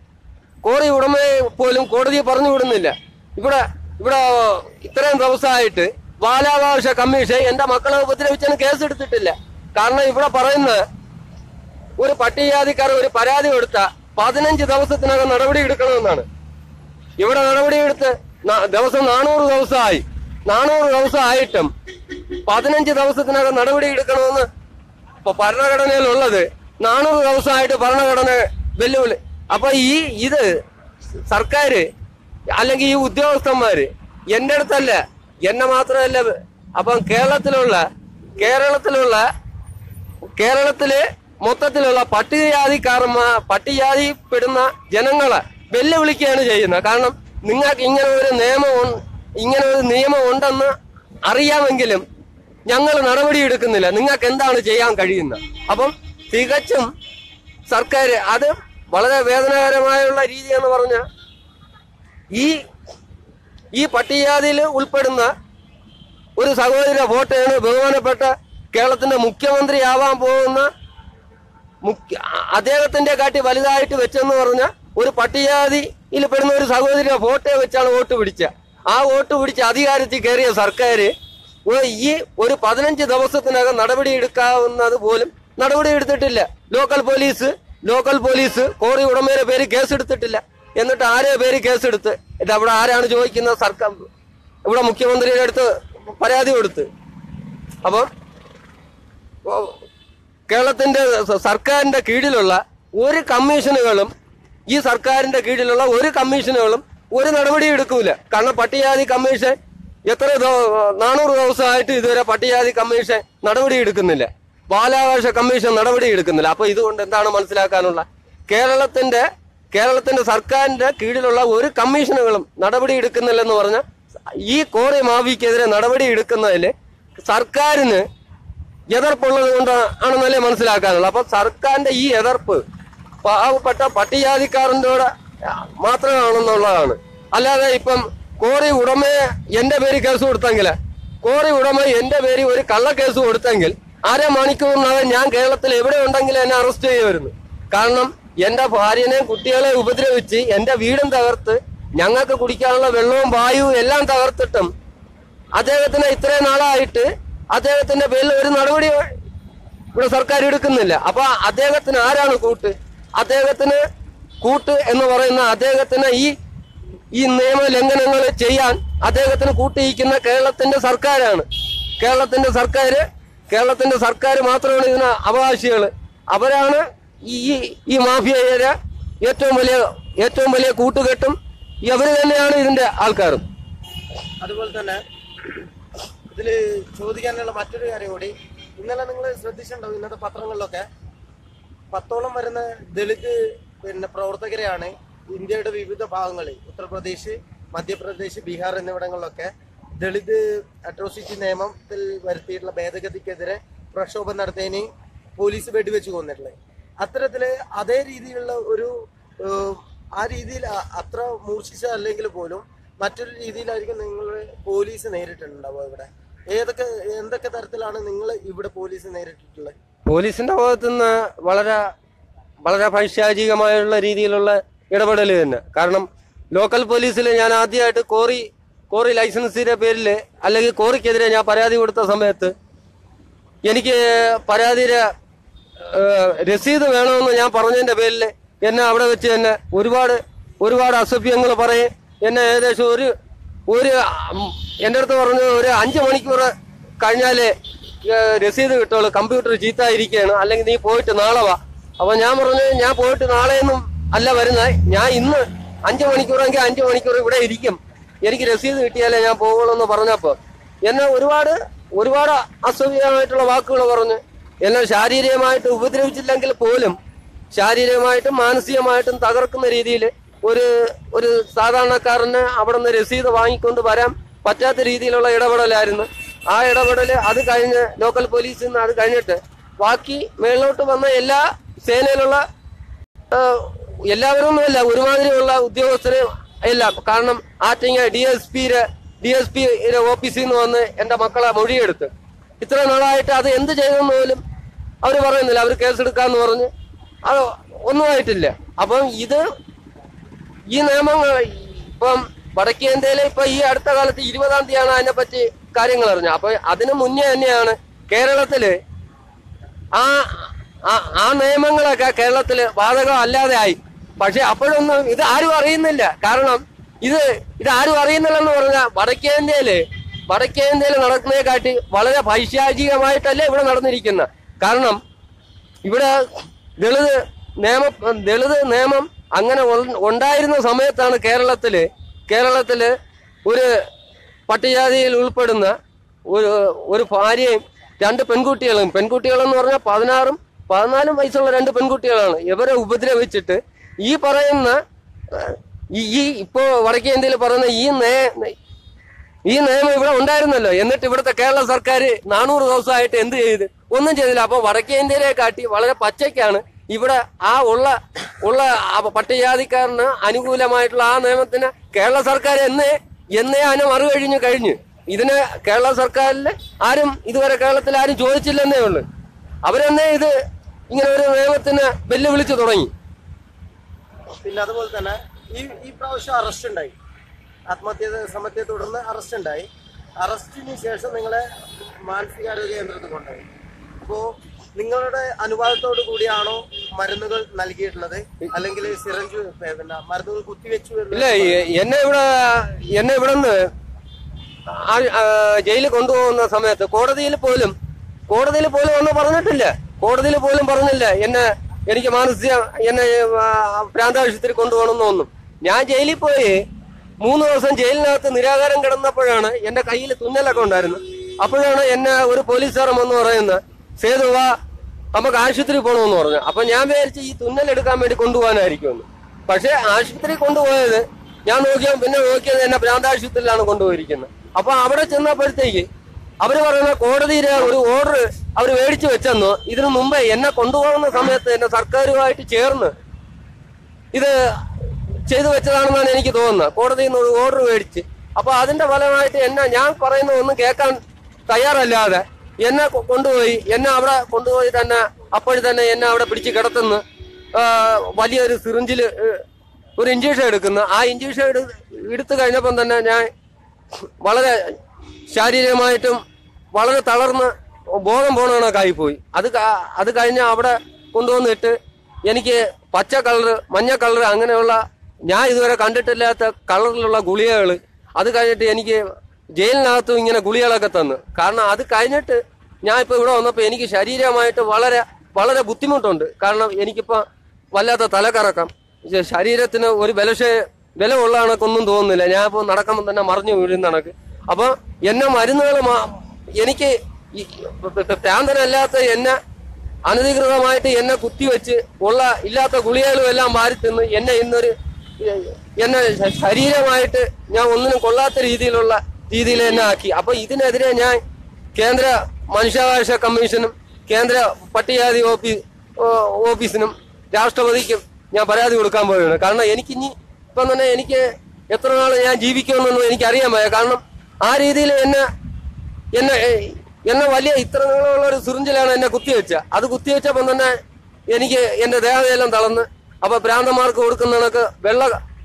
കോറി ഉടമയെ പോലും കോടതിയെ പറഞ്ഞു വിടുന്നില്ല ഇവിടെ ഇവിടെ ഇത്രയും ദിവസമായിട്ട് ബാലാവകാശ കമ്മീഷൻ എന്റെ മക്കളെ ഉപദ്രവിച്ചതിന് കേസ് എടുത്തിട്ടില്ല കാരണം ഇവിടെ പറയുന്ന ഒരു പട്ടികജാതിക്കാർ ഒരു പരാതി കൊടുത്ത പതിനഞ്ച് ദിവസത്തിനകം നടപടി എടുക്കണമെന്നാണ് ഇവിടെ നടപടിയെടുത്ത് ന- ദിവസം നാനൂറ് ദിവസമായി നാനൂറ് ദിവസമായിട്ടും പതിനഞ്ച് ദിവസത്തിനകം നടപടി എടുക്കണമെന്ന് ഇപ്പൊ ഭരണഘടനയിലുള്ളത് നാനൂറ് ദിവസമായിട്ട് ഭരണഘടന വെല്ലുവിളി അപ്പൊ ഈ ഇത് സർക്കാര് അല്ലെങ്കിൽ ഈ ഉദ്യോഗസ്ഥന്മാര് എന്റെ അടുത്തല്ല എന്നെ മാത്രമല്ല അപ്പം കേരളത്തിലുള്ള കേരളത്തിലുള്ള കേരളത്തിലെ മൊത്തത്തിലുള്ള പട്ടികജാതിക്കാരന്മാ പട്ടികജാതിപ്പെടുന്ന ജനങ്ങളെ വെല്ലുവിളിക്കുകയാണ് ചെയ്യുന്നത് കാരണം നിങ്ങൾക്ക് ഇങ്ങനെ ഒരു നിയമം ഉൺ- ഇങ്ങനെ ഒരു നിയമം ഉണ്ടെന്ന് അറിയാമെങ്കിലും ഞങ്ങൾ നടപടി എടുക്കുന്നില്ല നിങ്ങൾക്ക് എന്താണ് ചെയ്യാൻ കഴിയുന്നത് അപ്പം തികച്ചും സർക്കാർ അത് വളരെ വേദനാകരമായുള്ള രീതി എന്ന് പറഞ്ഞാൽ ഈ ഈ പട്ടികജാതിയിൽ ഉൾപ്പെടുന്ന ഒരു സഹോദര വോട്ടാണ് ബഹുമാനപ്പെട്ട കേരളത്തിന്റെ മുഖ്യമന്ത്രി ആവാൻ പോകുന്ന മുഖ്യ അ- അദ്ദേഹത്തിന്റെ കാട്ടി വലുതായിട്ട് വെച്ചെന്ന് പറഞ്ഞ ഒരു പട്ടികജാതിയിൽ പെടുന്ന ഒരു സഹോദരി വോട്ടെ വെച്ചാണ് വോട്ട് പിടിച്ച ആ വോട്ട് പിടിച്ച് അധികാരത്തിൽ കയറിയ സർക്കാർ ഈ ഒരു പതിനഞ്ച് ദിവസത്തിനകം നടപടി എടുക്കാവുന്നത് പോലും നടപടി എടുത്തിട്ടില്ല local police local police quarry ഉടമയുടെ പേര് കേസെടുത്തിട്ടില്ല എന്നിട്ട് ആരെ പേര് കേസെടുത്ത് ഇത് അവിടെ ആരാണ് ചോദിക്കുന്നത് സർക്കാർ ഇവിടെ മുഖ്യമന്ത്രിയുടെ അടുത്ത് പരാതി കൊടുത്ത് അപ്പം ഓ, കേരളത്തിന്റെ സ- സർക്കാരിന്റെ കീഴിലുള്ള ഒരു കമ്മീഷനുകളും ഈ സർക്കാരിന്റെ കീഴിലുള്ള ഒരു കമ്മീഷനുകളും ഒരു നടപടി എടുക്കൂല കാരണം പട്ടികജാതി കമ്മീഷൻ എത്ര ദോ- നാനൂറ് ദിവസമായിട്ട് ഇതുവരെ പട്ടികജാതി കമ്മീഷൻ നടപടി എടുക്കുന്നില്ല ബാലാവകാശ കമ്മീഷൻ നടപടി എടുക്കുന്നില്ല അപ്പൊ ഇതുകൊണ്ട് എന്താണ് മനസ്സിലാക്കാനുള്ള കേരളത്തിന്റെ കേരളത്തിന്റെ സർക്കാരിന്റെ കീഴിലുള്ള ഒരു കമ്മീഷനുകളും നടപടി എടുക്കുന്നില്ലെന്ന് പറഞ്ഞ ഈ കോറി മാഫിക്കെതിരെ നടപടി എടുക്കുന്നതിൽ സർക്കാരിന് എതിർപ്പുള്ളത് കൊണ്ട് ആണെന്നല്ലേ മനസ്സിലാക്കാനുള്ളത് അപ്പൊ സർക്കാരിന്റെ ഈ എതിർപ്പ് പാവപ്പെട്ട പട്ടികജാതിക്കാരൻ്റെ കൂടെ മാത്രമാണെന്നുള്ളതാണ് അല്ലാതെ ഇപ്പം കോറി ഉടമയെ എന്റെ പേര് കേസ് കൊടുത്തെങ്കിൽ കോറി ഉടമ എന്റെ പേര് ഒരു കള്ളക്കേസ് കൊടുത്തെങ്കിൽ അര മണിക്കൂറിനകം ഞാൻ കേരളത്തിൽ എവിടെ ഉണ്ടെങ്കിലും എന്നെ അറസ്റ്റ് ചെയ്യുമായിരുന്നു കാരണം എന്റെ ഭാര്യനെയും കുട്ടികളെയും ഉപദ്രവിച്ച് എന്റെ വീടും തകർത്ത് ഞങ്ങൾക്ക് കുടിക്കാനുള്ള വെള്ളവും വായുവും എല്ലാം തകർത്തിട്ടും അദ്ദേഹത്തിന് ഇത്രയും നാളായിട്ട് അദ്ദേഹത്തിന്റെ പേരിൽ ഒരു നടപടി ഇവിടെ സർക്കാർ എടുക്കുന്നില്ല അപ്പൊ അദ്ദേഹത്തിന് ആരാണ് കൂട്ട് അദ്ദേഹത്തിന് കൂട്ട് എന്ന് പറയുന്ന അദ്ദേഹത്തിന് ഈ ഈ നിയമ ലംഘനങ്ങൾ ചെയ്യാൻ അദ്ദേഹത്തിന് കൂട്ടിയിരിക്കുന്ന കേരളത്തിന്റെ സർക്കാരാണ് കേരളത്തിന്റെ സർക്കാർ കേരളത്തിന്റെ സർക്കാർ മാത്രമാണ് ഇതിന് അവകാശികള് അവരാണ് ഈ ഈ- ഈ മാഫിയയുടെ ഏറ്റവും വലിയ ഏറ്റവും വലിയ കൂട്ടുകെട്ടും ഇവര് തന്നെയാണ് ഇതിന്റെ ആൾക്കാരും അതുപോലെ തന്നെ ഇതില് ചോദിക്കാനുള്ള മറ്റൊരു കാര്യം കൂടി ഇന്നലെ നിങ്ങൾ ശ്രദ്ധിച്ചിട്ടുണ്ടാവും ഇന്നത്തെ പത്രങ്ങളിലൊക്കെ പത്തോളം വരുന്ന ദളിത് പിന്നെ പ്രവർത്തകരെയാണ് ഇന്ത്യയുടെ വിവിധ ഭാഗങ്ങളിൽ ഉത്തർപ്രദേശ് മധ്യപ്രദേശ് ബീഹാർ എന്നിവിടങ്ങളിലൊക്കെ ദളിത് അട്രോസിറ്റി നിയമത്തിൽ വരുത്തിയിട്ടുള്ള ഭേദഗതിക്കെതിരെ പ്രക്ഷോഭം നടത്തിയതിന് പോലീസ് വെടിവെച്ച് കൊന്നിട്ടുള്ളത് അത്തരത്തില് അതേ രീതിയിലുള്ള ഒരു ഏഹ്, ആ രീതിയിൽ അ- അത്ര മൂർച്ഛിച്ച അല്ലെങ്കിൽ പോലും മറ്റൊരു രീതിയിലായിരിക്കും നിങ്ങൾ പോലീസ് നേരിട്ടുണ്ടാവുക ഇവിടെ ഏതൊക്കെ എന്തൊക്കെ തരത്തിലാണ് നിങ്ങൾ ഇവിടെ പോലീസ് നേരിട്ടിട്ടുള്ളത് പോലീസിന്റെ ഭാഗത്തുനിന്ന് വളരെ വളരെ പൈശാചികമായുള്ള രീതിയിലുള്ള ഇടപെടൽ തന്നെ കാരണം ലോക്കൽ പോലീസിൽ ഞാൻ ആദ്യമായിട്ട് കോറി കോറി ലൈസൻസിന്റെ പേരിൽ അല്ലെങ്കിൽ കോറിക്കെതിരെ ഞാൻ പരാതി കൊടുത്ത സമയത്ത് എനിക്ക് പരാതിയുടെ ഏഹ്, രസീത് വേണമെന്ന് ഞാൻ പറഞ്ഞതിന്റെ പേരിൽ എന്നെ അവിടെ വെച്ച് തന്നെ ഒരുപാട് ഒരുപാട് അസഭ്യങ്ങൾ പറയും എന്നെ ഏകദേശം ഒരു ഒരു ഉം, എൻ്റെ അടുത്ത് പറഞ്ഞു ഒരു അഞ്ച് മണിക്കൂർ കഴിഞ്ഞാലേ ഏഹ്, രസീത് കിട്ടുള്ളൂ കമ്പ്യൂട്ടർ ചീത്തായിരിക്കുകയാണ് അല്ലെങ്കിൽ നീ പോയിട്ട് നാളെ വാ അപ്പൊ ഞാൻ പറഞ്ഞു ഞാൻ പോയിട്ട് നാളെയൊന്നും അല്ല വരുന്നത് ഞാൻ ഇന്ന് അഞ്ച് മണിക്കൂറെങ്കിൽ അഞ്ച് മണിക്കൂർ ഇവിടെ ഇരിക്കും എനിക്ക് രസീത് കിട്ടിയാലേ ഞാൻ പോകുള്ളൂ എന്ന് പറഞ്ഞപ്പോ എന്നെ ഒരുപാട് ഒരുപാട് അസഭ്യമായിട്ടുള്ള വാക്കുകൾ പറഞ്ഞു എന്നെ ശാരീരികമായിട്ട് ഉപദ്രവിച്ചില്ലെങ്കിൽ പോലും ശാരീരികമായിട്ടും മാനസികമായിട്ടും തകർക്കുന്ന രീതിയിൽ ഒരു ഒരു സാധാരണക്കാരന് അവിടെ നിന്ന് രസീത് വാങ്ങിക്കൊണ്ട് വരാൻ പറ്റാത്ത രീതിയിലുള്ള ഇടപെടലായിരുന്നു ആ ഇടപെടൽ അത് കഴിഞ്ഞ് ലോക്കൽ പോലീസിൽ നിന്ന് അത് കഴിഞ്ഞിട്ട് ബാക്കി മേളിലോട്ട് വന്ന എല്ലാ സേനയിലുള്ള ഏഹ്, എല്ലാവരും ഒന്നുമല്ല ഒരുമാതിരിയുള്ള ഉദ്യോഗസ്ഥര് എല്ലാം കാരണം ആറ്റിങ്ങ ഡി എസ് പിയുടെ ഡി എസ് പി ഓഫീസിൽ നിന്ന് വന്ന് എന്റെ മക്കളെ മൊഴിയെടുത്ത് ഇത്ര നാളായിട്ട് അത് എന്ത് ചെയ്തെന്ന് പോലും അവർ പറയുന്നില്ല അവർ കേസെടുക്കാന്ന് പറഞ്ഞ് അത് ഒന്നുമായിട്ടില്ല അപ്പം ഇത് ഈ നിയമങ്ങൾ ഇപ്പം വടക്കേന്ത്യയിലെ ഇപ്പൊ ഈ അടുത്ത കാലത്ത് ഇരുപതാം തീയതിയാണ് അതിനെപ്പറ്റി കാര്യങ്ങൾ അറിഞ്ഞത് അപ്പൊ അതിനു മുന്നേ തന്നെയാണ് കേരളത്തില് ആ ആ- ആ നിയമങ്ങളൊക്കെ കേരളത്തില് ബാധകം അല്ലാതെ ആയി പക്ഷെ അപ്പോഴൊന്നും ഇത് ആരും അറിയുന്നില്ല കാരണം ഇത് ഇത് ആരും അറിയുന്നില്ലെന്ന് പറഞ്ഞാൽ വടക്കേന്ത്യയില് വടക്കേന്ത്യയിൽ നടക്കുന്നതിനെക്കാട്ടി വളരെ പൈശാചികമായിട്ടല്ലേ ഇവിടെ നടന്നിരിക്കുന്നത് കാരണം ഇവിടെ ദളിത് നിയമം ദളിത് നിയമം അങ്ങനെ ഉൾ- ഉണ്ടായിരുന്ന സമയത്താണ് കേരളത്തില് കേരളത്തില് ഒരു പട്ടികജാതിയിൽ ഉൾപ്പെടുന്ന ഒരു ഒരു ഭാര്യയും രണ്ട് പെൺകുട്ടികളും പെൺകുട്ടികളെന്ന് പറഞ്ഞാൽ പതിനാറും പതിനാലും വയസ്സുള്ള രണ്ട് പെൺകുട്ടികളാണ് ഇവരെ ഉപദ്രവിച്ചിട്ട് ഈ പറയുന്ന ഏഹ്, ഈ ഈ ഇപ്പോ വടക്കേ ഇന്ത്യയിൽ പറയുന്ന ഈ നേ ഈ നിയമം ഇവിടെ ഉണ്ടായിരുന്നല്ലോ എന്നിട്ട് ഇവിടുത്തെ കേരള സർക്കാർ നാനൂറ് ദിവസമായിട്ട് എന്ത് ചെയ്ത് ഒന്നും ചെയ്തില്ല അപ്പൊ വടക്കേ ഇന്ത്യയിലെ കാട്ടി വളരെ പച്ചയ്ക്കാണ് ഇവിടെ ആ ഉള്ള ഉള്ള ആ പട്ടികജാതിക്കാരന് അനുകൂലമായിട്ടുള്ള ആ നിയമത്തിന് കേരള സർക്കാർ എന്നേ എന്നേ അതിനെ മറുകഴിഞ്ഞു കഴിഞ്ഞു ഇതിന് കേരള സർക്കാരിൽ ആരും ഇതുവരെ കേരളത്തിൽ ആരും ചോദിച്ചില്ലെന്നേ ഉള്ളു അവരെന്നേ ഇത് ഇങ്ങനെ ഒരു നിയമത്തിന് വെല്ലുവിളിച്ചു തുടങ്ങി പിന്നെ അതുപോലെ തന്നെ ഈ ഈ പ്രാവശ്യം അറസ്റ്റ് ഉണ്ടായി ആത്മഹത്യ ശ്രമത്തെ തുടർന്ന് അറസ്റ്റ് ഉണ്ടായി അറസ്റ്റിന് ശേഷം നിങ്ങളെ മാനസികാരോഗ്യ കേന്ദ്രത്തിൽ കൊണ്ടുപോയി അപ്പോ നിങ്ങളുടെ അനുവാദത്തോടു കൂടിയാണോ മരുന്നുകൾ നൽകിയിട്ടുള്ളത് അല്ലെങ്കിൽ സിറഞ്ച് പിന്നെ മരുന്നുകൾ കുത്തിവെച്ചു എന്ന് ഇല്ല എ- എന്നെ ഇവിടെ എന്നെ ഇവിടെ നിന്ന് ജയിലിൽ കൊണ്ടുപോകുന്ന സമയത്ത് കോടതിയിൽ പോലും കോടതിയിൽ പോലും ഒന്നും പറഞ്ഞിട്ടില്ല കോടതിയിൽ പോലും പറഞ്ഞില്ല എന്നെ എനിക്ക് മാനസിക എന്നെ ആ, പ്രാന്താശുപത്രി കൊണ്ടുപോകണമെന്നൊന്നും ഞാൻ ജയിലിൽ പോയി മൂന്ന് ദിവസം ജയിലിനകത്ത് നിരാകാരം കിടന്നപ്പോഴാണ് എന്റെ കയ്യിൽ തുന്നലൊക്കെ ഉണ്ടായിരുന്നു അപ്പോഴാണ് എന്നെ ഒരു പോലീസുകാരൻ വന്ന് പറയുന്നത് സേതു വാ നമുക്ക് ആശുപത്രി പോകണമെന്ന് പറഞ്ഞു അപ്പൊ ഞാൻ വിചാരിച്ചു ഈ തുന്നൽ എടുക്കാൻ വേണ്ടി കൊണ്ടുപോകാനായിരിക്കുമെന്ന് പക്ഷെ ആശുപത്രി കൊണ്ടുപോയത് ഞാൻ നോക്കിയാൽ പിന്നെ നോക്കിയത് എന്നെ ഭ്രാന്താശുപത്രിയിലാണ് കൊണ്ടുപോയിരിക്കുന്നത് അപ്പൊ അവിടെ ചെന്നപ്പോഴത്തേക്ക് അവര് പറയുന്ന കോടതിയിലെ ഒരു ഓർഡർ അവർ മേടിച്ചു വെച്ചെന്നു ഇതിനു മുമ്പേ എന്നെ കൊണ്ടുപോകുന്ന സമയത്ത് എന്നെ സർക്കാരുമായിട്ട് ചേർന്ന് ഇത് ചെയ്തു വെച്ചതാണെന്നാണ് എനിക്ക് തോന്നുന്നത് കോടതിയിൽ നിന്ന് ഒരു ഓർഡർ മേടിച്ച് അപ്പൊ അതിന്റെ ഫലമായിട്ട് എന്നെ ഞാൻ പറയുന്ന ഒന്നും കേൾക്കാൻ തയ്യാറല്ലാതെ എന്നെ കൊ- കൊണ്ടുപോയി എന്നെ അവിടെ കൊണ്ടുപോയി തന്നെ അപ്പോഴും തന്നെ എന്നെ അവിടെ പിടിച്ച് കിടത്തുന്നു ആ, വലിയൊരു സിറിഞ്ചിൽ ഒരു ഇഞ്ചക്ഷൻ എടുക്കുന്നു ആ ഇഞ്ചക്ഷൻ എടു എടുത്തു കഴിഞ്ഞപ്പം തന്നെ ഞാൻ വളരെ ശാരീരികമായിട്ടും വളരെ തളർന്ന് ബോധം പോണ കണക്കായി പോയി അത് ക- അത് കഴിഞ്ഞ് അവിടെ കൊണ്ടുവന്നിട്ട് എനിക്ക് പച്ച കളർ മഞ്ഞ കളർ അങ്ങനെയുള്ള ഞാൻ ഇതുവരെ കണ്ടിട്ടില്ലാത്ത കളറിലുള്ള ഗുളികകൾ അത് കഴിഞ്ഞിട്ട് എനിക്ക് ജയിലിനകത്തും ഇങ്ങനെ ഗുളികകളൊക്കെ തന്നു കാരണം അത് കഴിഞ്ഞിട്ട് ഞാൻ ഇപ്പൊ ഇവിടെ വന്നപ്പോൾ എനിക്ക് ശരീരമായിട്ട് വളരെ വളരെ ബുദ്ധിമുട്ടുണ്ട് കാരണം എനിക്കിപ്പോ വല്ലാത്ത തലകറക്കം ഇത് ശരീരത്തിന് ഒരു ബലശേ ബലമുള്ള കണക്കൊന്നും തോന്നുന്നില്ല ഞാൻ ഇപ്പോൾ നടക്കുമ്പോൾ തന്നെ മറിഞ്ഞു വീഴുന്ന കണക്ക് അപ്പൊ എന്നെ മരുന്നുകൾ എനിക്ക് ഈ ഭ്രാന്തനല്ലാത്ത എന്നെ അനധികൃതമായിട്ട് എന്നെ കുത്തിവെച്ച് ഉള്ള ഇല്ലാത്ത ഗുളികകളും എല്ലാം മാറി തിന്ന് എന്നെ ഇന്നൊരു എന്നെ ശ- ശരീരമായിട്ട് ഞാൻ ഒന്നിനും കൊള്ളാത്ത രീതിയിലുള്ള രീതിയിൽ എന്നെ ആക്കി അപ്പൊ ഇതിനെതിരെ ഞാൻ കേന്ദ്ര മനുഷ്യാവകാശ കമ്മീഷനും കേന്ദ്ര പട്ടികജാതി ഓഫീ ഓ- ഓഫീസിനും രാഷ്ട്രപതിക്കും ഞാൻ പരാതി കൊടുക്കാൻ പോവുകയാണ് കാരണം എനിക്കിനി ഇപ്പം തന്നെ എനിക്ക് എത്ര നാൾ ഞാൻ ജീവിക്കുമെന്നൊന്നും എനിക്കറിയാൻ വയ്യ കാരണം ആ രീതിയിൽ എന്നെ എന്നെ ഏ- എന്നെ വലിയ ഇത്ര നീളമുള്ള ഒരു സിറിഞ്ചിലാണ് എന്നെ കുത്തിവെച്ച അത് കുത്തിവെച്ചപ്പം തന്നെ എനിക്ക് എന്റെ ദേഹമെല്ലാം തളർന്ന് അപ്പൊ ഭ്രാന്തന്മാർക്ക് കൊടുക്കുന്ന കണക്ക് വെള്ള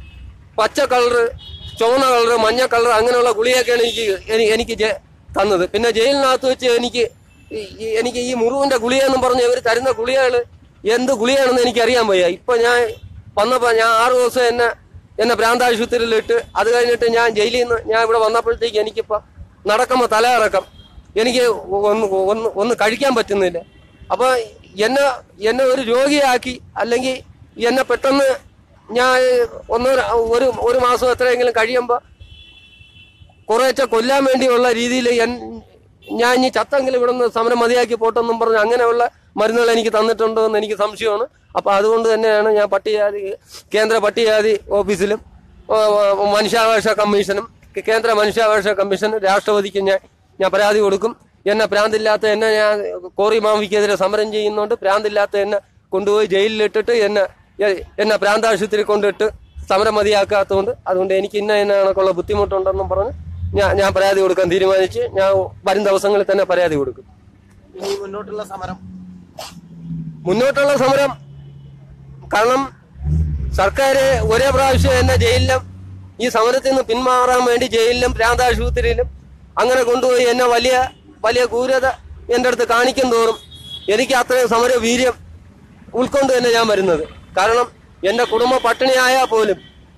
പച്ച കളറ് ചുവന്ന കളറ് മഞ്ഞ കളർ അങ്ങനെയുള്ള ഗുളിയൊക്കെയാണ് എനിക്ക് എനി- എനിക്ക് ജെ- തന്നത് പിന്നെ ജയിലിനകത്ത് വെച്ച് എനിക്ക് ഈ- ഈ- എനിക്ക് ഈ മുറിവിന്റെ ഗുളിയെന്നും പറഞ്ഞ് ഇവർ തരുന്ന ഗുളികകൾ എന്ത് ഗുളിയാണെന്ന് എനിക്ക് അറിയാൻ വയ്യ ഇപ്പൊ ഞാൻ വന്നപ്പോ ഞാൻ ആറു ദിവസം എന്നെ എന്നെ ഭ്രാന്താശുപത്രിയിൽ ഇട്ട് അത് കഴിഞ്ഞിട്ട് ഞാൻ ജയിലിൽ നിന്ന് ഞാൻ ഇവിടെ വന്നപ്പോഴത്തേക്ക് എനിക്കിപ്പോ നടക്കുമ്പോ തലയിറക്കം എനിക്ക് ഒന്ന് ഒന്ന് ഒന്ന് കഴിക്കാൻ പറ്റുന്നില്ല അപ്പൊ എന്നെ എന്നെ ഒരു രോഗിയാക്കി അല്ലെങ്കിൽ എന്നെ പെട്ടെന്ന് ഞാൻ ഒന്ന് ഒരു ഒരു മാസം എത്രയെങ്കിലും കഴിയുമ്പോൾ കുറേശ്ശെ കൊല്ലാൻ വേണ്ടിയുള്ള രീതിയിൽ ഞാൻ ഇനി ചത്തെങ്കിലും ഇവിടെ നിന്ന് സമരം മതിയാക്കി പോട്ടെന്നും പറഞ്ഞ് അങ്ങനെയുള്ള മരുന്നുകൾ എനിക്ക് തന്നിട്ടുണ്ടോ എന്ന് എനിക്ക് സംശയമാണ് അപ്പൊ അതുകൊണ്ട് തന്നെയാണ് ഞാൻ പട്ടികജാതി കേന്ദ്ര പട്ടികജാതി ഓഫീസിലും ഓ, ഓ, മനുഷ്യാവകാശ കമ്മീഷനും കേന്ദ്ര മനുഷ്യാവകാശ കമ്മീഷനും രാഷ്ട്രപതിക്ക് ഞാൻ ഞാൻ പരാതി കൊടുക്കും എന്നെ പ്രാന്തില്ലാത്ത എന്നെ ഞാൻ കോറി മാഫിക്കെതിരെ സമരം ചെയ്യുന്നുണ്ട് പ്രാന്തില്ലാത്ത എന്നെ കൊണ്ടുപോയി ജയിലിലിട്ടിട്ട് എന്നെ എ- എന്നെ പ്രാന്താശുപത്രി കൊണ്ടിട്ട് സമരം മതിയാക്കാത്തതുകൊണ്ട് അതുകൊണ്ട് എനിക്ക് ഇന്ന ഇന്ന കണക്കുള്ള ബുദ്ധിമുട്ടുണ്ടെന്നും പറഞ്ഞ് ഞാൻ ഞാൻ പരാതി കൊടുക്കാൻ തീരുമാനിച്ച് ഞാൻ വരും ദിവസങ്ങളിൽ തന്നെ പരാതി കൊടുക്കും ഇനി മുന്നോട്ടുള്ള സമരം മുന്നോട്ടുള്ള സമരം കാരണം സർക്കാർ ഒരേ പ്രാവശ്യം എന്നെ ജയിലിലും ഈ സമരത്തിൽ നിന്ന് പിന്മാറാൻ വേണ്ടി ജയിലിലും പ്രാന്താശുപത്രിയിലും അങ്ങനെ കൊണ്ടുപോയി എന്നെ വലിയ വലിയ ക്രൂരത എൻ്റെ അടുത്ത് കാണിക്കും തോറും എനിക്ക് അത്രയും സമര വീര്യം ഉൾക്കൊണ്ട് തന്നെ ഞാൻ വരുന്നത് കാരണം എന്റെ കുടുംബ പട്ടിണിയായാൽ പോലും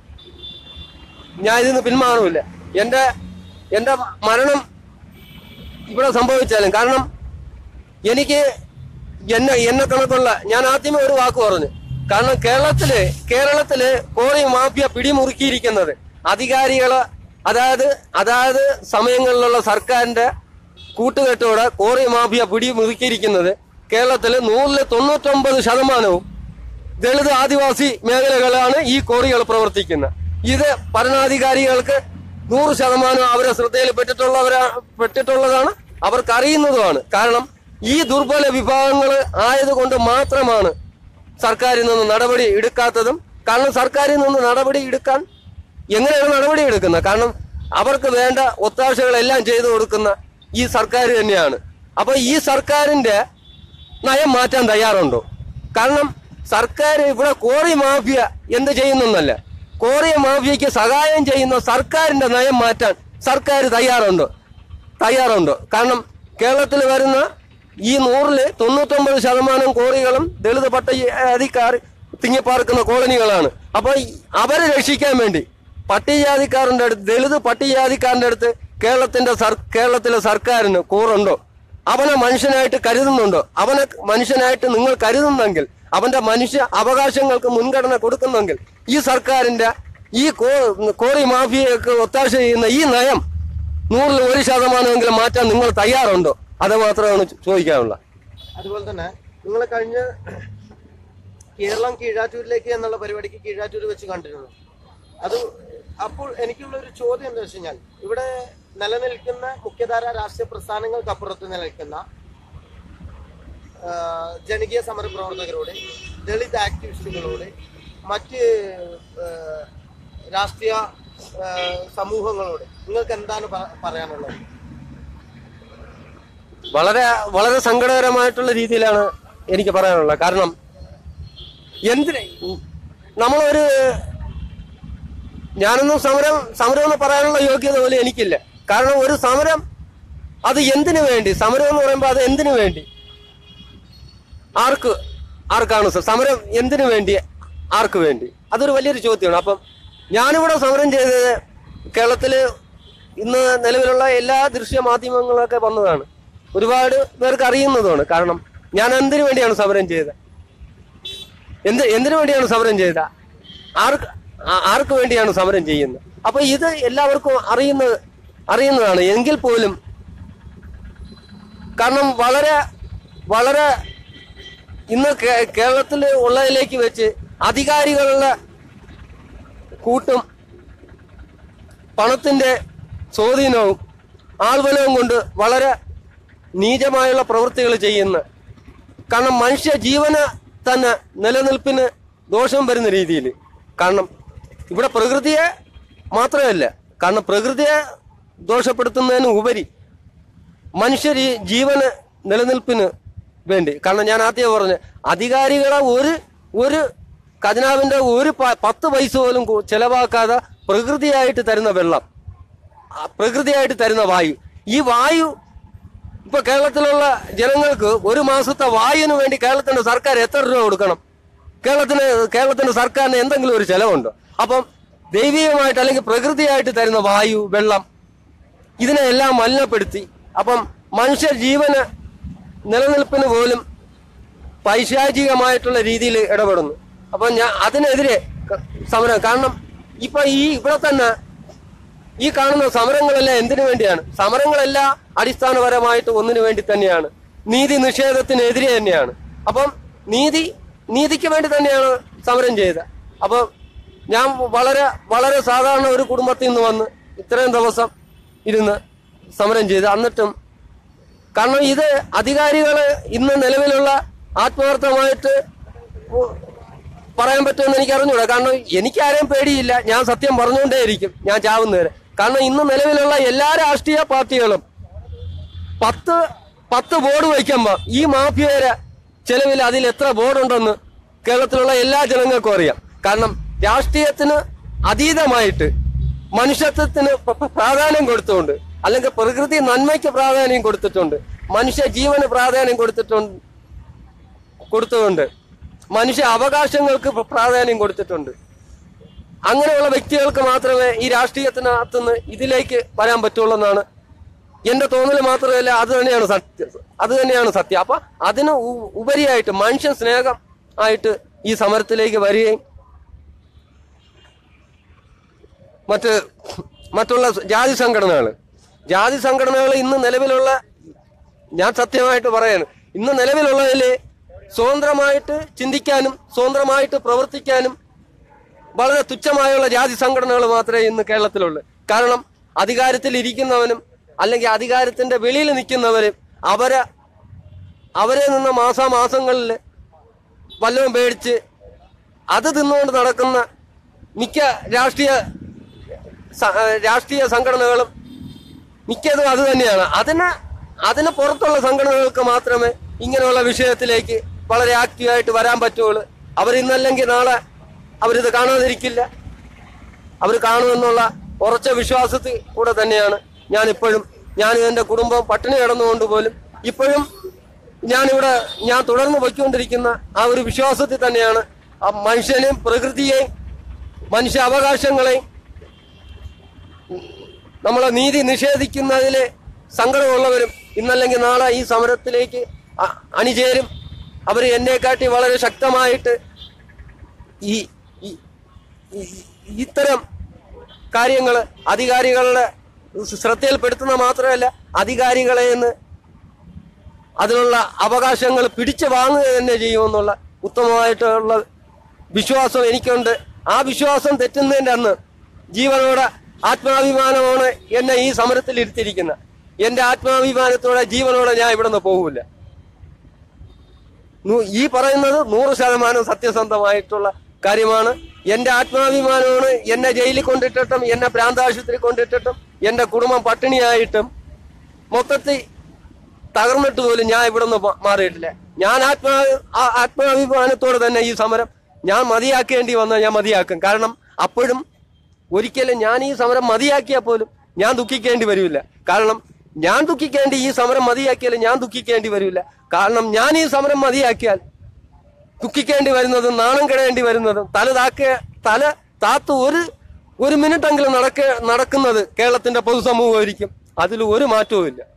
ഞാൻ ഇതിന്ന് പിന്മാറൂല എന്റെ എന്റെ മരണം ഇവിടെ സംഭവിച്ചാലും കാരണം എനിക്ക് എന്നെ എന്നെ കണക്കുള്ള ഞാൻ ആദ്യമേ ഒരു വാക്ക് പറഞ്ഞു കാരണം കേരളത്തില് കേരളത്തില് കോറി മാഫിയ പിടിമുറുക്കിയിരിക്കുന്നത് അധികാരികള് അതായത് അതായത് സമയങ്ങളിലുള്ള സർക്കാരിന്റെ കൂട്ടുകെട്ടോടെ കോറി മാഫിയ പിടിമുറുക്കിയിരിക്കുന്നത് കേരളത്തില് നൂറില് തൊണ്ണൂറ്റൊമ്പത് ശതമാനവും ദളിത് ആദിവാസി മേഖലകളാണ് ഈ കോറികൾ പ്രവർത്തിക്കുന്നത് ഇത് ഭരണാധികാരികൾക്ക് നൂറ് ശതമാനം അവരെ ശ്രദ്ധയിൽ പെട്ടിട്ടുള്ളവരാ പെട്ടിട്ടുള്ളതാണ് അവർക്ക് അറിയുന്നതുമാണ് കാരണം ഈ ദുർബല വിഭാഗങ്ങൾ ആയതുകൊണ്ട് മാത്രമാണ് സർക്കാരിൽ നിന്ന് നടപടി എടുക്കാത്തതും കാരണം സർക്കാരിൽ നിന്ന് നടപടി എടുക്കാൻ എങ്ങനെയാണ് നടപടി എടുക്കുന്നത് കാരണം അവർക്ക് വേണ്ട ഒത്താശകളെല്ലാം ചെയ്തു കൊടുക്കുന്ന ഈ സർക്കാർ തന്നെയാണ് അപ്പൊ ഈ സർക്കാരിന്റെ നയം മാറ്റാൻ തയ്യാറുണ്ടോ കാരണം സർക്കാർ ഇവിടെ കോറി മാഫിയ എന്ത് ചെയ്യുന്നല്ല കോറി മാഫിയക്ക് സഹായം ചെയ്യുന്ന സർക്കാരിന്റെ നയം മാറ്റാൻ സർക്കാർ തയ്യാറുണ്ടോ തയ്യാറുണ്ടോ കാരണം കേരളത്തിൽ വരുന്ന ഈ നൂറില് തൊണ്ണൂറ്റൊമ്പത് ശതമാനം കോറികളും ദളിത് പട്ടികജാതിക്കാർ തിങ്ങിപ്പാർക്കുന്ന കോളനികളാണ് അപ്പൊ ഈ അവരെ രക്ഷിക്കാൻ വേണ്ടി പട്ടികജാതിക്കാരന്റെ അടുത്ത് ദളിത് പട്ടികജാതിക്കാരന്റെ അടുത്ത് കേരളത്തിന്റെ സർ കേരളത്തിലെ സർക്കാരിന് കൂറുണ്ടോ അവനെ മനുഷ്യനായിട്ട് കരുതുന്നുണ്ടോ അവനെ മനുഷ്യനായിട്ട് നിങ്ങൾ കരുതുന്നെങ്കിൽ അവന്റെ മനുഷ്യ അവകാശങ്ങൾക്ക് മുൻഗണന കൊടുക്കുന്നെങ്കിൽ ഈ സർക്കാരിന്റെ ഈ കോ- കോറി മാഫിയക്ക് ഒത്താശ ചെയ്യുന്ന ഈ നയം നൂറിൽ ഒരു ശതമാനമെങ്കിലും മാറ്റാൻ നിങ്ങൾ തയ്യാറുണ്ടോ അത് മാത്രമാണ് ചോദിക്കാനുള്ളത് അതുപോലെ തന്നെ നിങ്ങൾ കഴിഞ്ഞ കേരളം കീഴാറ്റൂരിലേക്ക് എന്നുള്ള പരിപാടിക്ക് കീഴാറ്റൂർ വെച്ച് കണ്ടിരുന്നു അത് അപ്പോൾ എനിക്കുള്ള ഒരു ചോദ്യം എന്താ വെച്ച് കഴിഞ്ഞാൽ ഇവിടെ നിലനിൽക്കുന്ന മുഖ്യധാര രാഷ്ട്രീയ പ്രസ്ഥാനങ്ങൾക്കപ്പുറത്ത് നിലനിൽക്കുന്ന ആ, ജനകീയ സമര പ്രവർത്തകരോട് ദളിത് ആക്ടിവിസ്റ്റുകളോട് മറ്റ് ആ, രാഷ്ട്രീയ ആ, സമൂഹങ്ങളോട് നിങ്ങൾക്ക് എന്താണ് പ- പറയാനുള്ളത് വളരെ വളരെ സങ്കടകരമായിട്ടുള്ള രീതിയിലാണ് എനിക്ക് പറയാനുള്ളത് കാരണം എന്തിന് നമ്മളൊരു ഞാനൊന്നും സമരം സമരം എന്ന് പറയാനുള്ള യോഗ്യത പോലും എനിക്കില്ല കാരണം ഒരു സമരം അത് എന്തിനു വേണ്ടി സമരം എന്ന് പറയുമ്പോൾ അത് എന്തിനു വേണ്ടി ആർക്ക് ആർക്കാണ് സർ സമരം എന്തിനു വേണ്ടി ആർക്ക് വേണ്ടി അതൊരു വലിയൊരു ചോദ്യമാണ് അപ്പം ഞാനിവിടെ സമരം ചെയ്തത് കേരളത്തില് ഇന്ന് നിലവിലുള്ള എല്ലാ ദൃശ്യ മാധ്യമങ്ങളൊക്കെ വന്നതാണ് ഒരുപാട് പേർക്ക് അറിയുന്നതുമാണ് കാരണം ഞാൻ എന്തിനു വേണ്ടിയാണ് സമരം ചെയ്തത് എന്ത് എന്തിനു വേണ്ടിയാണ് സമരം ചെയ്തത് ആർക്ക് ആ- ആർക്ക് വേണ്ടിയാണ് സമരം ചെയ്യുന്നത് അപ്പൊ ഇത് എല്ലാവർക്കും അറിയുന്ന അറിയുന്നതാണ് എങ്കിൽ പോലും കാരണം വളരെ വളരെ ഇന്ന് കേ- കേരളത്തിൽ ഉള്ളതിലേക്ക് വെച്ച് അധികാരികളുടെ കൂട്ടും പണത്തിന്റെ സ്വാധീനവും ആൾബലവും കൊണ്ട് വളരെ നീചമായുള്ള പ്രവൃത്തികൾ ചെയ്യുന്ന കാരണം മനുഷ്യ ജീവന് തന്നെ നിലനിൽപ്പിന് ദോഷം വരുന്ന രീതിയിൽ കാരണം ഇവിടെ പ്രകൃതിയെ മാത്രമല്ല കാരണം പ്രകൃതിയെ ദോഷപ്പെടുത്തുന്നതിന് ഉപരി മനുഷ്യ രീ- ജീവന് നിലനിൽപ്പിന് വേണ്ടി കാരണം ഞാൻ ആദ്യം പറഞ്ഞു അധികാരികളെ ഒരു ഒരു ഖജനാവിന്റെ ഒരു പ- പത്ത് പൈസ പോലും കു- ചെലവാക്കാതെ പ്രകൃതിയായിട്ട് തരുന്ന വെള്ളം ആ പ്രകൃതിയായിട്ട് തരുന്ന വായു ഈ വായു ഇപ്പൊ കേരളത്തിലുള്ള ജനങ്ങൾക്ക് ഒരു മാസത്തെ വായുവിന് വേണ്ടി കേരളത്തിന്റെ സർക്കാർ എത്ര രൂപ കൊടുക്കണം കേരളത്തിന് കേരളത്തിന്റെ സർക്കാരിന് എന്തെങ്കിലും ഒരു ചെലവുണ്ടോ അപ്പം ദൈവികമായിട്ട് അല്ലെങ്കിൽ പ്രകൃതിയായിട്ട് തരുന്ന വായു വെള്ളം ഇതിനെല്ലാം മലിനപ്പെടുത്തി അപ്പം മനുഷ്യ ജീവന് നിലനിൽപ്പിന് പോലും പൈശാചികമായിട്ടുള്ള രീതിയിൽ ഇടപെടുന്നു അപ്പം ഞാൻ അതിനെതിരെ ക- സമരം കാരണം ഇപ്പൊ ഈ ഇവിടെ തന്നെ ഈ കാണുന്ന സമരങ്ങളെല്ലാം എന്തിനു വേണ്ടിയാണ് സമരങ്ങളെല്ലാം അടിസ്ഥാനപരമായിട്ട് ഒന്നിനു വേണ്ടി തന്നെയാണ് നീതി നിഷേധത്തിനെതിരെ തന്നെയാണ് അപ്പം നീതി നീതിക്ക് വേണ്ടി തന്നെയാണ് സമരം ചെയ്തത് അപ്പം ഞാൻ വളരെ വളരെ സാധാരണ ഒരു കുടുംബത്തിൽ നിന്ന് വന്ന് ഇത്രയും ദിവസം ഇരുന്ന് സമരം ചെയ്ത് എന്നിട്ടും കാരണം ഇത് അധികാരികള് ഇന്ന് നിലവിലുള്ള ആത്മാർത്ഥമായിട്ട് ഉ- പറയാൻ പറ്റുമെന്ന് എനിക്ക് അറിഞ്ഞൂടാ കാരണം എനിക്കാരെയും പേടിയില്ല ഞാൻ സത്യം പറഞ്ഞുകൊണ്ടേയിരിക്കും ഞാൻ ചാവുന്നവരെ കാരണം ഇന്ന് നിലവിലുള്ള എല്ലാ രാഷ്ട്രീയ പാർട്ടികളും പത്ത് പത്ത് ബോർഡ് വയ്ക്കുമ്പോൾ ഈ മാഫിയയുടെ ചെലവിൽ അതിൽ എത്ര ബോർഡുണ്ടെന്ന് കേരളത്തിലുള്ള എല്ലാ ജനങ്ങൾക്കും അറിയാം കാരണം രാഷ്ട്രീയത്തിന് അതീതമായിട്ട് മനുഷ്യത്വത്തിന് പ- പ- പ്രാധാന്യം കൊടുത്തുകൊണ്ട് അല്ലെങ്കിൽ പ്രകൃതി നന്മയ്ക്ക് പ്രാധാന്യം കൊടുത്തിട്ടുണ്ട് മനുഷ്യ ജീവന് പ്രാധാന്യം കൊടുത്തിട്ടുണ്ട് കൊടുത്തുകൊണ്ട് മനുഷ്യ അവകാശങ്ങൾക്ക് പ്ര- പ്രാധാന്യം കൊടുത്തിട്ടുണ്ട് അങ്ങനെയുള്ള വ്യക്തികൾക്ക് മാത്രമേ ഈ രാഷ്ട്രീയത്തിനകത്തുനിന്ന് ഇതിലേക്ക് വരാൻ പറ്റുള്ളൂ എന്നാണ് എന്റെ തോന്നൽ മാത്രമല്ല അത് തന്നെയാണ് സത്യം അത് തന്നെയാണ് സത്യം അപ്പൊ അതിന് ഉ- ഉപരിയായിട്ട് മനുഷ്യ സ്നേഹം ആയിട്ട് ഈ സമരത്തിലേക്ക് വരികയും മറ്റ് മറ്റുള്ള ജാതി സംഘടനകൾ ജാതി സംഘടനകൾ ഇന്ന് നിലവിലുള്ള ഞാൻ സത്യമായിട്ട് പറയാണ് ഇന്ന് നിലവിലുള്ളതിൽ സ്വതന്ത്രമായിട്ട് ചിന്തിക്കാനും സ്വതന്ത്രമായിട്ട് പ്രവർത്തിക്കാനും വളരെ തുച്ഛമായുള്ള ജാതി സംഘടനകൾ മാത്രമേ ഇന്ന് കേരളത്തിലുള്ളൂ കാരണം അധികാരത്തിൽ ഇരിക്കുന്നവനും അല്ലെങ്കിൽ അധികാരത്തിന്റെ വെളിയിൽ നിൽക്കുന്നവരും അവരെ അവരെ നിന്ന് മാസാമാസങ്ങളിൽ വല്ലതും പേടിച്ച് അത് തിന്നുകൊണ്ട് നടക്കുന്ന മിക്ക രാഷ്ട്രീയ സ- ഏഹ് രാഷ്ട്രീയ സംഘടനകളും മിക്കതും അത് തന്നെയാണ് അതിന് അതിന് പുറത്തുള്ള സംഘടനകൾക്ക് മാത്രമേ ഇങ്ങനെയുള്ള വിഷയത്തിലേക്ക് വളരെ ആക്റ്റീവായിട്ട് വരാൻ പറ്റുള്ളൂ അവർ ഇന്നല്ലെങ്കിൽ നാളെ അവരിത് കാണാതിരിക്കില്ല അവർ കാണുമെന്നുള്ള ഉറച്ച വിശ്വാസത്തിൽ കൂടെ തന്നെയാണ് ഞാൻ ഇപ്പോഴും ഞാൻ എന്റെ കുടുംബം പട്ടിണി കിടന്നുകൊണ്ട് പോലും ഇപ്പോഴും ഞാനിവിടെ ഞാൻ തുടർന്ന് പൊയ്ക്കൊണ്ടിരിക്കുന്ന ആ ഒരു വിശ്വാസത്തിൽ തന്നെയാണ് ആ മനുഷ്യനെയും പ്രകൃതിയെയും മനുഷ്യ അവകാശങ്ങളെയും നമ്മളെ നീതി നിഷേധിക്കുന്നതിൽ സങ്കടമുള്ളവരും ഇന്നല്ലെങ്കിൽ നാളെ ഈ സമരത്തിലേക്ക് അ- അണിചേരും അവർ എന്നെക്കാട്ടി വളരെ ശക്തമായിട്ട് ഈ ഈ- ഈ- ഇത്തരം കാര്യങ്ങൾ അധികാരികളുടെ ശ്രദ്ധയിൽപ്പെടുത്തുന്ന മാത്രമല്ല അധികാരികളെ നിന്ന് അതിനുള്ള അവകാശങ്ങൾ പിടിച്ചു വാങ്ങുക തന്നെ ചെയ്യുമെന്നുള്ള ഉത്തമമായിട്ടുള്ള വിശ്വാസം എനിക്കുണ്ട് ആ വിശ്വാസം തെറ്റുന്നതിന്റെ അന്ന് ജീവനോടെ ആത്മാഭിമാനമാണ് എന്നെ ഈ സമരത്തിൽ ഇരുത്തിയിരിക്കുന്നത് എന്റെ ആത്മാഭിമാനത്തോടെ ജീവനോടെ ഞാൻ ഇവിടെ നിന്ന് പോകില്ല നൂ- ഈ പറയുന്നത് നൂറ് ശതമാനം സത്യസന്ധമായിട്ടുള്ള കാര്യമാണ് എന്റെ ആത്മാഭിമാനമാണ് എന്നെ ജയിലിൽ കൊണ്ടിട്ടിട്ടും എന്നെ പ്രാന്താശുപത്രി കൊണ്ടിട്ടിട്ടും എന്റെ കുടുംബം പട്ടിണിയായിട്ടും മൊത്തത്തിൽ തകർന്നിട്ട് പോലും ഞാൻ ഇവിടെ നിന്ന് മാറിയിട്ടില്ല ഞാൻ ആത്മാ ആ- ആത്മാഭിമാനത്തോടെ തന്നെ ഈ സമരം ഞാൻ മതിയാക്കേണ്ടി വന്നാൽ ഞാൻ മതിയാക്കും കാരണം അപ്പോഴും ഒരിക്കലും ഞാൻ ഈ സമരം മതിയാക്കിയാൽ പോലും ഞാൻ ദുഃഖിക്കേണ്ടി വരില്ല കാരണം ഞാൻ ദുഃഖിക്കേണ്ടി ഈ സമരം മതിയാക്കിയാലും ഞാൻ ദുഃഖിക്കേണ്ടി വരില്ല കാരണം ഞാൻ ഈ സമരം മതിയാക്കിയാൽ ദുഃഖിക്കേണ്ടി വരുന്നതും നാണം കിടേണ്ടി വരുന്നതും തല താക്ക തല താത്ത് ഒരു ഒരു മിനിറ്റെങ്കിലും നടക്ക നടക്കുന്നത് കേരളത്തിന്റെ പൊതുസമൂഹമായിരിക്കും അതിൽ ഒരു മാറ്റവും ഇല്ല